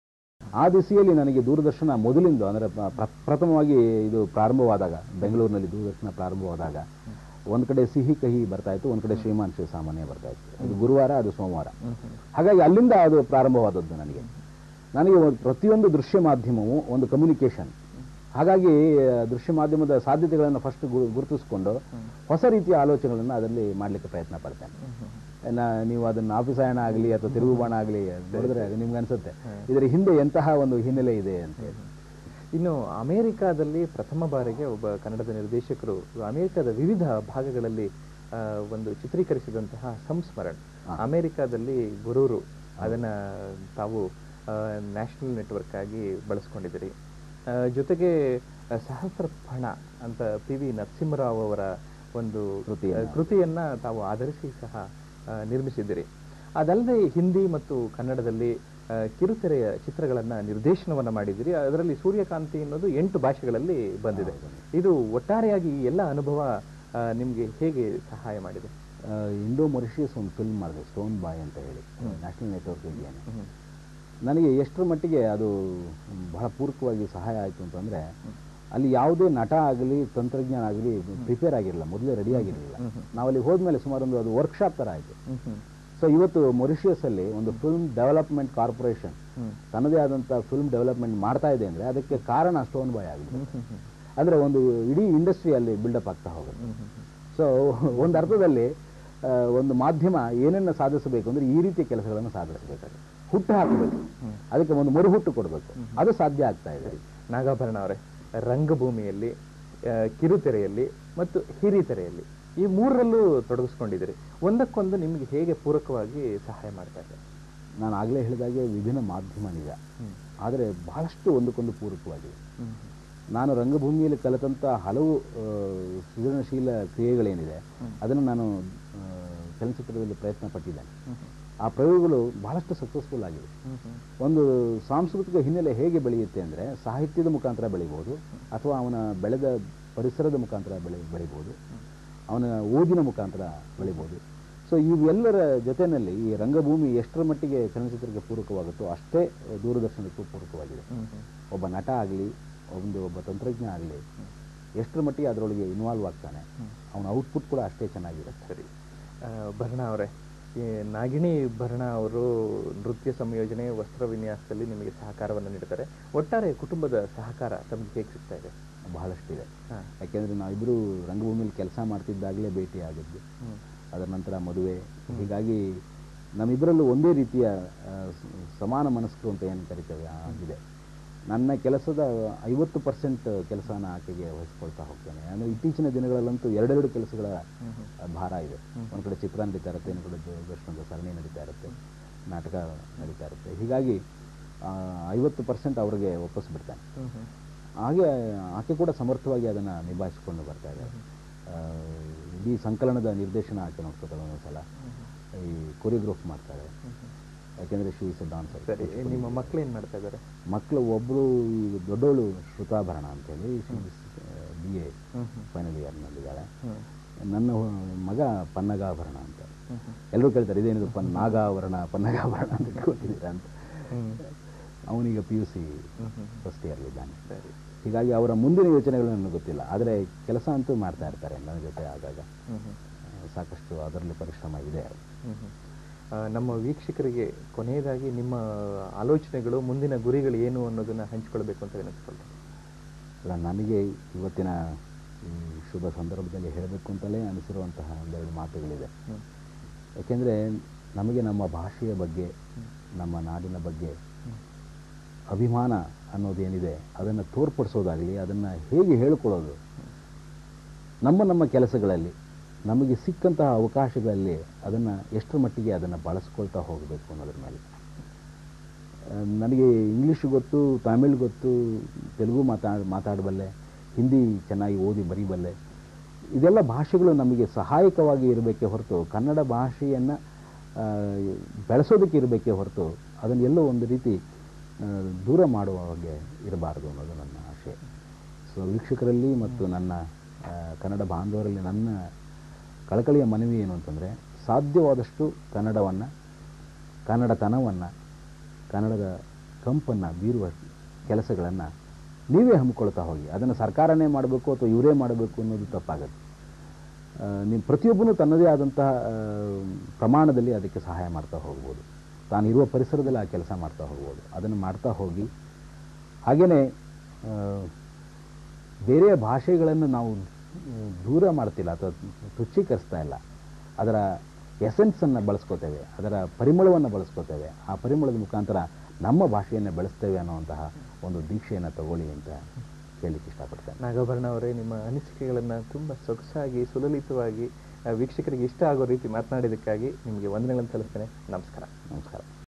ಆ ದಿಸೆಯಲ್ಲಿ ನನಗೆ ದೂರದರ್ಶನ ಮೊದಲಿಂದ ಅಂದರೆ ಪ್ರ- ಪ್ರ- ಪ್ರಥಮವಾಗಿ ಇದು ಪ್ರಾರಂಭವಾದಾಗ ಬೆಂಗಳೂರಿನಲ್ಲಿ ದೂರದರ್ಶನ ಪ್ರಾರಂಭವಾದಾಗ ಒಂದು ಕಡೆ ಸಿಹಿ ಕಹಿ ಬರ್ತಾ ಇತ್ತು ಒಂದು ಕಡೆ ಶ್ರೀಮಾನ್ ಶ್ರೀ ಸಾಮಾನ್ಯ ಬರ್ತಾ ಇತ್ತು ಅದು ಗುರುವಾರ ಅದು ಸೋಮವಾರ ಹಾಗಾಗಿ ಅಲ್ಲಿಂದ ಅದು ಪ್ರಾರಂಭವಾದದ್ದು ನನಗೆ ನನಗೆ ಒಂದು ಪ್ರತಿಯೊಂದು ದೃಶ್ಯ ಮಾಧ್ಯಮವು ಒಂದು ಕಮ್ಯುನಿಕೇಷನ್ ಹಾಗಾಗಿ ಆ, ದೃಶ್ಯ ಮಾಧ್ಯಮದ ಸಾಧ್ಯತೆಗಳನ್ನು ಫಸ್ಟ್ ಗುರುತಿಸ್ಕೊಂಡು ಹೊಸ ರೀತಿಯ ಆಲೋಚನೆಗಳನ್ನು ಅದರಲ್ಲಿ ಮಾಡಲಿಕ್ಕೆ ಪ್ರಯತ್ನ ಪಡ್ತೇನೆ ನಾ ನೀವು ಅದನ್ನು ಆಫೀಸ್ ಆಯಣ ಆಗಲಿ ಅಥವಾ ತಿರುಗುಬಾಣ ಆಗಲಿ ನೋಡಿದ್ರೆ ನಿಮ್ಗೆ ಅನ್ಸುತ್ತೆ ಇದರ ಹಿಂದೆ ಎಂತಹ ಒಂದು ಹಿನ್ನೆಲೆ ಇದೆ ಅಂತ ಹೇಳಿ ಇನ್ನು ಅಮೆರಿಕಾದಲ್ಲಿ ಪ್ರಥಮ ಬಾರಿಗೆ ಒಬ್ಬ ಕನ್ನಡದ ನಿರ್ದೇಶಕರು ಅಮೆರಿಕದ ವಿವಿಧ ಭಾಗಗಳಲ್ಲಿ ಆ, ಒಂದು ಚಿತ್ರೀಕರಿಸಿದಂತಹ ಸಂಸ್ಮರಣ್ ಅಮೆರಿಕಾದಲ್ಲಿ ಗುರೂರು ಅದನ್ನ ತಾವು ನ್ಯಾಷನಲ್ ನೆಟ್ವರ್ಕ್ ಆಗಿ ಬಳಸ್ಕೊಂಡಿದ್ದೀರಿ ಆ, ಜೊತೆಗೆ ಆ, ಸಹಸ್ರ ಫಣ ಅಂತ ಪಿ ವಿ ನರಸಿಂಹರಾವ್ ಅವರ ಒಂದು ಕೃತಿಯನ್ನ. ಆ, ಕೃತಿಯನ್ನ ತಾವು ಆಧರಿಸಿ ಸಹ ಆ, ನಿರ್ಮಿಸಿದ್ದೀರಿ ಅದಲ್ಲದೆ ಹಿಂದಿ ಮತ್ತು ಕನ್ನಡದಲ್ಲಿ ಆ, ಕಿರುತೆರೆಯ ಚಿತ್ರಗಳನ್ನ ನಿರ್ದೇಶನವನ್ನ ಮಾಡಿದಿರಿ ಅದರಲ್ಲಿ ಸೂರ್ಯಕಾಂತಿ ಅನ್ನೋದು ಎಂಟು ಭಾಷೆಗಳಲ್ಲಿ ಬಂದಿದೆ ಇದು ಒಟ್ಟಾರೆಯಾಗಿ ಈ ಎಲ್ಲ ಅನುಭವ ಆ, ನಿಮ್ಗೆ ಹೇಗೆ ಸಹಾಯ ಮಾಡಿದೆ ಆ, ಇಂಡೋ ಮೊರಿಷಿಯಸ್ ಒಂದು ಫಿಲ್ಮ್ ಮಾಡಿದೆ ಸ್ಟೋನ್ ಬಾಯ್ ಅಂತ ಹೇಳಿ ನ್ಯಾಷನಲ್ ನೆಟ್ವರ್ಕ್ ಇಂಡಿಯಾನೆ ನನಗೆ ಎಷ್ಟರ ಮಟ್ಟಿಗೆ ಅದು ಬಹಳ ಪೂರಕವಾಗಿ ಸಹಾಯ ಆಯಿತು ಅಂತಂದರೆ ಅಲ್ಲಿ ಯಾವುದೇ ನಟ ಆಗಲಿ ತಂತ್ರಜ್ಞಾನ ಆಗಲಿ ಪ್ರಿಪೇರ್ ಆಗಿರಲಿಲ್ಲ ಮೊದಲೇ ರೆಡಿ ಆಗಿರಲಿಲ್ಲ ನಾವು ಅಲ್ಲಿ ಹೋದ್ಮೇಲೆ ಸುಮಾರು ಒಂದು ಅದು ವರ್ಕ್ಶಾಪ್ ಥರ ಆಯಿತು ಸೊ ಇವತ್ತು ಮೊರಿಷಿಯಸ್ಸಲ್ಲಿ ಒಂದು ಫಿಲ್ಮ್ ಡೆವಲಪ್ಮೆಂಟ್ ಕಾರ್ಪೊರೇಷನ್ ತನ್ನದೇ ಆದಂಥ ಫಿಲ್ಮ್ ಡೆವಲಪ್ಮೆಂಟ್ ಮಾಡ್ತಾ ಇದೆ ಅಂದರೆ ಅದಕ್ಕೆ ಕಾರಣ ಸ್ಟೋನ್ ಬಾಯ್ ಆಗಿದೆ ಅಂದರೆ ಒಂದು ಇಡೀ ಇಂಡಸ್ಟ್ರಿ ಅಲ್ಲಿ ಬಿಲ್ಡಪ್ ಆಗ್ತಾ ಹೋಗುತ್ತೆ ಸೊ ಒಂದು ಅರ್ಥದಲ್ಲಿ ಆ, ಒಂದು ಮಾಧ್ಯಮ ಏನನ್ನ ಸಾಧಿಸಬೇಕು ಅಂದರೆ ಈ ರೀತಿಯ ಕೆಲಸಗಳನ್ನು ಸಾಧಿಸಬೇಕಾಗುತ್ತೆ ಹುಟ್ಟು ಹಾಕಬೇಕು ಅದಕ್ಕೆ ಒಂದು ಮರುಹುಟ್ಟು ಕೊಡಬೇಕು ಅದು ಸಾಧ್ಯ ಆಗ್ತಾ ಇದೆ ನಾಗಾಭರಣ ಅವರೇ ರಂಗಭೂಮಿಯಲ್ಲಿ ಆ, ಕಿರುತೆರೆಯಲ್ಲಿ ಮತ್ತು ಹಿರಿತೆರೆಯಲ್ಲಿ ಈ ಮೂರರಲ್ಲೂ ತೊಡಗಿಸ್ಕೊಂಡಿದ್ದೀರಿ ಒಂದಕ್ಕೊಂದು ನಿಮ್ಗೆ ಹೇಗೆ ಪೂರಕವಾಗಿ ಸಹಾಯ ಮಾಡ್ತಾ ಇದೆ ನಾನು ಆಗಲೇ ಹೇಳಿದಾಗೆ ವಿಭಿನ್ನ ಮಾಧ್ಯಮ ನಿಜ ಆದರೆ ಬಹಳಷ್ಟು ಒಂದಕ್ಕೊಂದು ಪೂರಕವಾಗಿದೆ ನಾನು ರಂಗಭೂಮಿಯಲ್ಲಿ ಕಲಿತಂಥ ಹಲವು ಆ, ಸೃಜನಶೀಲ ಕ್ರಿಯೆಗಳೇನಿದೆ ಅದನ್ನು ನಾನು ಆ, ಚಲನಚಿತ್ರದಲ್ಲಿ ಪ್ರಯತ್ನ ಪಟ್ಟಿದ್ದೇನೆ ಆ ಪ್ರಯೋಗಗಳು ಬಹಳಷ್ಟು ಸಕ್ಸಸ್ಫುಲ್ ಆಗಿವೆ ಒಂದು ಸಾಂಸ್ಕೃತಿಕ ಹಿನ್ನೆಲೆ ಹೇಗೆ ಬೆಳೆಯುತ್ತೆ ಅಂದರೆ ಸಾಹಿತ್ಯದ ಮುಖಾಂತರ ಬೆಳಿಬೋದು ಅಥವಾ ಅವನ ಬೆಳೆದ ಪರಿಸರದ ಮುಖಾಂತರ ಬೆಳೆ ಬೆಳಿಬೋದು ಅವನ ಓದಿನ ಮುಖಾಂತರ ಬೆಳಿಬೋದು ಸೊ ಇವೆಲ್ಲರ ಜೊತೆಯಲ್ಲಿ ಈ ರಂಗಭೂಮಿ ಎಷ್ಟರ ಮಟ್ಟಿಗೆ ಚಲನಚಿತ್ರಕ್ಕೆ ಪೂರಕವಾಗುತ್ತೋ ಅಷ್ಟೇ ದೂರದರ್ಶನಕ್ಕೂ ಪೂರಕವಾಗಿದೆ ಒಬ್ಬ ನಟ ಆಗಲಿ ಒಂದು ಒಬ್ಬ ತಂತ್ರಜ್ಞ ಆಗಲಿ ಎಷ್ಟರ ಮಟ್ಟಿಗೆ ಅದರೊಳಗೆ ಇನ್ವಾಲ್ವ್ ಆಗ್ತಾನೆ ಅವನ ಔಟ್ಪುಟ್ ಕೂಡ ಅಷ್ಟೇ ಚೆನ್ನಾಗಿರುತ್ತೆ ಸರಿ ಆ, ಭರಣ ಅವರೇ ಈ ನಾಗಿಣಿ ಭರಣ ಅವರು ನೃತ್ಯ ಸಂಯೋಜನೆ ವಸ್ತ್ರ ವಿನ್ಯಾಸದಲ್ಲಿ ನಿಮಗೆ ಸಹಕಾರವನ್ನು ನೀಡ್ತಾರೆ ಒಟ್ಟಾರೆ ಕುಟುಂಬದ ಸಹಕಾರ ತಮಗೆ ಹೇಗೆ ಸಿಗ್ತಾ ಇದೆ ಬಹಳಷ್ಟಿದೆ ಹಾ. ಯಾಕೆಂದರೆ ನಾವಿಬ್ಬರು ರಂಗಭೂಮಿಯಲ್ಲಿ ಕೆಲಸ ಮಾಡ್ತಿದ್ದಾಗಲೇ ಭೇಟಿ ಆಗಿದ್ವಿ ಹ್ಮ್. ಅದರ ನಂತರ ಮದುವೆ ಹೀಗಾಗಿ ನಮ್ಮಿಬ್ಬರಲ್ಲೂ ಒಂದೇ ರೀತಿಯ ಆ, ಸ- ಸಮಾನ ಮನಸ್ಕರು ಅಂತ ಏನು ಕರಿತೇವೆ ಆಗಿದೆ ನನ್ನ ಕೆಲಸದ ಐವತ್ತು ಪರ್ಸೆಂಟ್ ಕೆಲಸನ ಆಕೆಗೆ ವಹಿಸ್ಕೊಳ್ತಾ ಹೋಗ್ತೇನೆ ಅಂದರೆ ಇತ್ತೀಚಿನ ದಿನಗಳಲ್ಲಂತೂ ಎರಡೆರಡು ಕೆಲಸಗಳ ಆ, ಭಾರ ಇದೆ ಒಂದು ಕಡೆ ಚಿತ್ರ ನಡೀತಾ ಇರುತ್ತೆ ಇನ್ನೊಂದು ಕಡೆ ದೂರದರ್ಶನದ ಸರಣಿ ನಡೀತಾ ಇರುತ್ತೆ ನಾಟಕ ನಡೀತಾ ಇರುತ್ತೆ ಹೀಗಾಗಿ ಐವತ್ತು ಪರ್ಸೆಂಟ್ ಅವ್ರಿಗೆ ಒಪ್ಪಿಸ್ಬಿಡ್ತೇನೆ ಹ್ಮ್ ಹ್ಮ್. ಹಾಗೆ ಆಕೆ ಕೂಡ ಸಮರ್ಥವಾಗಿ ಅದನ್ನು ನಿಭಾಯಿಸಿಕೊಂಡು ಬರ್ತಾ ಇದೆ ಆ, ಇಡೀ ಸಂಕಲನದ ನಿರ್ದೇಶನ ಆಕೆ ನೋಡ್ಕೊತಾಳೆ ಒಂದೊಂದ್ಸಲ ಈ ಕೊರಿಯೋಗ್ರಾಫ್ ಮಾಡ್ತಾಳೆ ಯಾಕೆಂದರೆ ಶಿ ಇಸ್ ಡಾನ್ಸರ್ ಸರಿ ನಿಮ್ಮ ಮಕ್ಳು ಏನ್ ಮಾಡ್ತಾ ಇದ್ದಾರೆ ಮಕ್ಕಳು ಒಬ್ಬಳು ಈಗ ದೊಡ್ಡವಳು ಶ್ರುತಾಭರಣ ಅಂತೇಳಿ ಬಿ ಎ ಹ್ಮ್ ಹ್ಮ್. ಫೈನಲ್ ಇಯರ್ನಲ್ಲಿದ್ದಾಳೆ ಹ್ಮ್. ನನ್ನ ಮಗ ಪನ್ನಗಾಭರಣ ಅಂತ ಹ್ಮ್ ಹ್ಮ್. ಎಲ್ಲರೂ ಕೇಳ್ತಾರೆ ಇದೇನಿದು ಪನ್ ನಾಗಾಭರಣ ಪನ್ನಗಾಭರಣ ಅಂತ ಇಟ್ಕೊಂಡಿದ್ದೀರಾ ಅಂತ ಹ್ಮ್. ಅವನೀಗ ಪಿ ಯು ಸಿ ಹ್ಮ್ ಹ್ಮ್. ಫಸ್ಟ್ ಇಯರ್ಲಿದ್ದಾನೆ ಸರಿ ಹೀಗಾಗಿ ಅವರ ಮುಂದಿನ ಯೋಚನೆಗಳು ನನಗೆ ಗೊತ್ತಿಲ್ಲ ಆದರೆ ಕೆಲಸ ಅಂತೂ ಮಾಡ್ತಾ ಇರ್ತಾರೆ ನನ್ನ ಜೊತೆ ಆಗಾಗ ಹ್ಮ್ ಹ್ಮ್. ಆ, ಸಾಕಷ್ಟು ಅದರಲ್ಲಿ ಪರಿಶ್ರಮ ಇದೆ ಹ್ಮ್ ಹ್ಮ್. ಆ, ನಮ್ಮ ವೀಕ್ಷಕರಿಗೆ ಕೊನೆಯದಾಗಿ ನಿಮ್ಮ ಆಲೋಚನೆಗಳು ಮುಂದಿನ ಗುರಿಗಳು ಏನು ಅನ್ನೋದನ್ನ ಹಂಚಿಕೊಳ್ಬೇಕು ಅಂತ ವಿನಂತಿಸ್ಕೊಳ್ತೀನಿ ಅಲ್ಲ ನನಗೆ ಇವತ್ತಿನ ಈ ಶುಭ ಸಂದರ್ಭದಲ್ಲಿ ಹೇಳಬೇಕು ಅಂತಲೇ ಅನಿಸಿರುವಂತಹ ಒಂದೆರಡು ಮಾತುಗಳಿದೆ ಹ್ಮ್. ಯಾಕೆಂದರೆ ನಮಗೆ ನಮ್ಮ ಭಾಷೆಯ ಬಗ್ಗೆ ನಮ್ಮ ನಾಡಿನ ಬಗ್ಗೆ ಅಭಿಮಾನ ಅನ್ನೋದೇನಿದೆ ಅದನ್ನು ತೋರ್ಪಡಿಸೋದಾಗಲಿ ಅದನ್ನು ಹೇಗೆ ಹೇಳ್ಕೊಳ್ಳೋದು ನಮ್ಮ ನಮ್ಮ ಕೆಲಸಗಳಲ್ಲಿ ನಮಗೆ ಸಿಕ್ಕಂತಹ ಅವಕಾಶಗಳಲ್ಲಿ ಅದನ್ನು ಎಷ್ಟರ ಮಟ್ಟಿಗೆ ಅದನ್ನು ಬಳಸ್ಕೊಳ್ತಾ ಹೋಗಬೇಕು ಅನ್ನೋದ್ರ ಮೇಲೆ ಆ, ನನಗೆ ಇಂಗ್ಲೀಷ್ ಗೊತ್ತು ತಮಿಳ್ ಗೊತ್ತು ತೆಲುಗು ಮಾತಾಡ್ ಮಾತಾಡಬಲ್ಲೆ ಹಿಂದಿ ಚೆನ್ನಾಗಿ ಓದಿ ಬರೀಬಲ್ಲೆ ಇದೆಲ್ಲ ಭಾಷೆಗಳು ನಮಗೆ ಸಹಾಯಕವಾಗಿ ಇರಬೇಕೇ ಹೊರತು ಕನ್ನಡ ಭಾಷೆಯನ್ನು ಬೆಳೆಸೋದಕ್ಕೆ ಇರಬೇಕೇ ಹೊರತು ಅದನ್ನೆಲ್ಲೋ ಒಂದು ರೀತಿ ಆ, ದೂರ ಮಾಡುವ ಹಾಗೆ ಇರಬಾರ್ದು ಅನ್ನೋದು ನನ್ನ ಆಶೆ ಸೊ ವೀಕ್ಷಕರಲ್ಲಿ ಮತ್ತು ನನ್ನ ಆ, ಕನ್ನಡ ಬಾಂಧವರಲ್ಲಿ ನನ್ನ ಕಳಕಳಿಯ ಮನವಿ ಏನು ಅಂತಂದರೆ ಸಾಧ್ಯವಾದಷ್ಟು ಕನ್ನಡವನ್ನು ಕನ್ನಡತನವನ್ನು ಕನ್ನಡದ ಕಂಪನ್ನು ಬೀರುವ ಕೆಲಸಗಳನ್ನು ನೀವೇ ಹಮ್ಮಿಕೊಳ್ತಾ ಹೋಗಿ ಅದನ್ನು ಸರ್ಕಾರನೇ ಮಾಡಬೇಕು ಅಥವಾ ಇವರೇ ಮಾಡಬೇಕು ಅನ್ನೋದು ತಪ್ಪಾಗುತ್ತೆ ಆ, ನೀವು ಪ್ರತಿಯೊಬ್ಬನೂ ತನ್ನದೇ ಆದಂತಹ ಆ, ಪ್ರಮಾಣದಲ್ಲಿ ಅದಕ್ಕೆ ಸಹಾಯ ಮಾಡ್ತಾ ಹೋಗ್ಬೋದು ತಾನಿರುವ ಪರಿಸರದಲ್ಲಿ ಆ ಕೆಲಸ ಮಾಡ್ತಾ ಹೋಗ್ಬೋದು ಅದನ್ನು ಮಾಡ್ತಾ ಹೋಗಿ ಹಾಗೆಯೇ ಬೇರೆ ಭಾಷೆಗಳನ್ನು ನಾವು ಮ್, ದೂರ ಮಾಡ್ತಿಲ್ಲ ಅಥವಾ ತುಚ್ಛೀಕರಿಸ್ತಾ ಇಲ್ಲ ಅದರ ಎಸೆನ್ಸನ್ನು ಬಳಸ್ಕೋತೇವೆ ಅದರ ಪರಿಮಳವನ್ನು ಬಳಸ್ಕೋತೇವೆ ಆ ಪರಿಮಳದ ಮುಖಾಂತರ ನಮ್ಮ ಭಾಷೆಯನ್ನು ಬೆಳೆಸ್ತೇವೆ ಅನ್ನುವಂತಹ ಒಂದು ದೀಕ್ಷೆಯನ್ನು ತಗೊಳ್ಳಿ ಅಂತ ಕೇಳಲಿಕ್ಕೆ ಇಷ್ಟಪಡ್ತೇನೆ ನಾಗಾಭರಣ ಅವರೇ ನಿಮ್ಮ ಅನಿಸಿಕೆಗಳನ್ನ ತುಂಬಾ ಸೊಗಸಾಗಿ ಸುಲಲಿತವಾಗಿ ಆ, ವೀಕ್ಷಕರಿಗೆ ಇಷ್ಟ ಆಗೋ ರೀತಿ ಮಾತನಾಡಿದ್ದಕ್ಕಾಗಿ ನಿಮಗೆ ವಂದನೆಗಳನ್ನು ಸಲ್ಲಿಸ್ತೇನೆ ನಮಸ್ಕಾರ ನಮಸ್ಕಾರ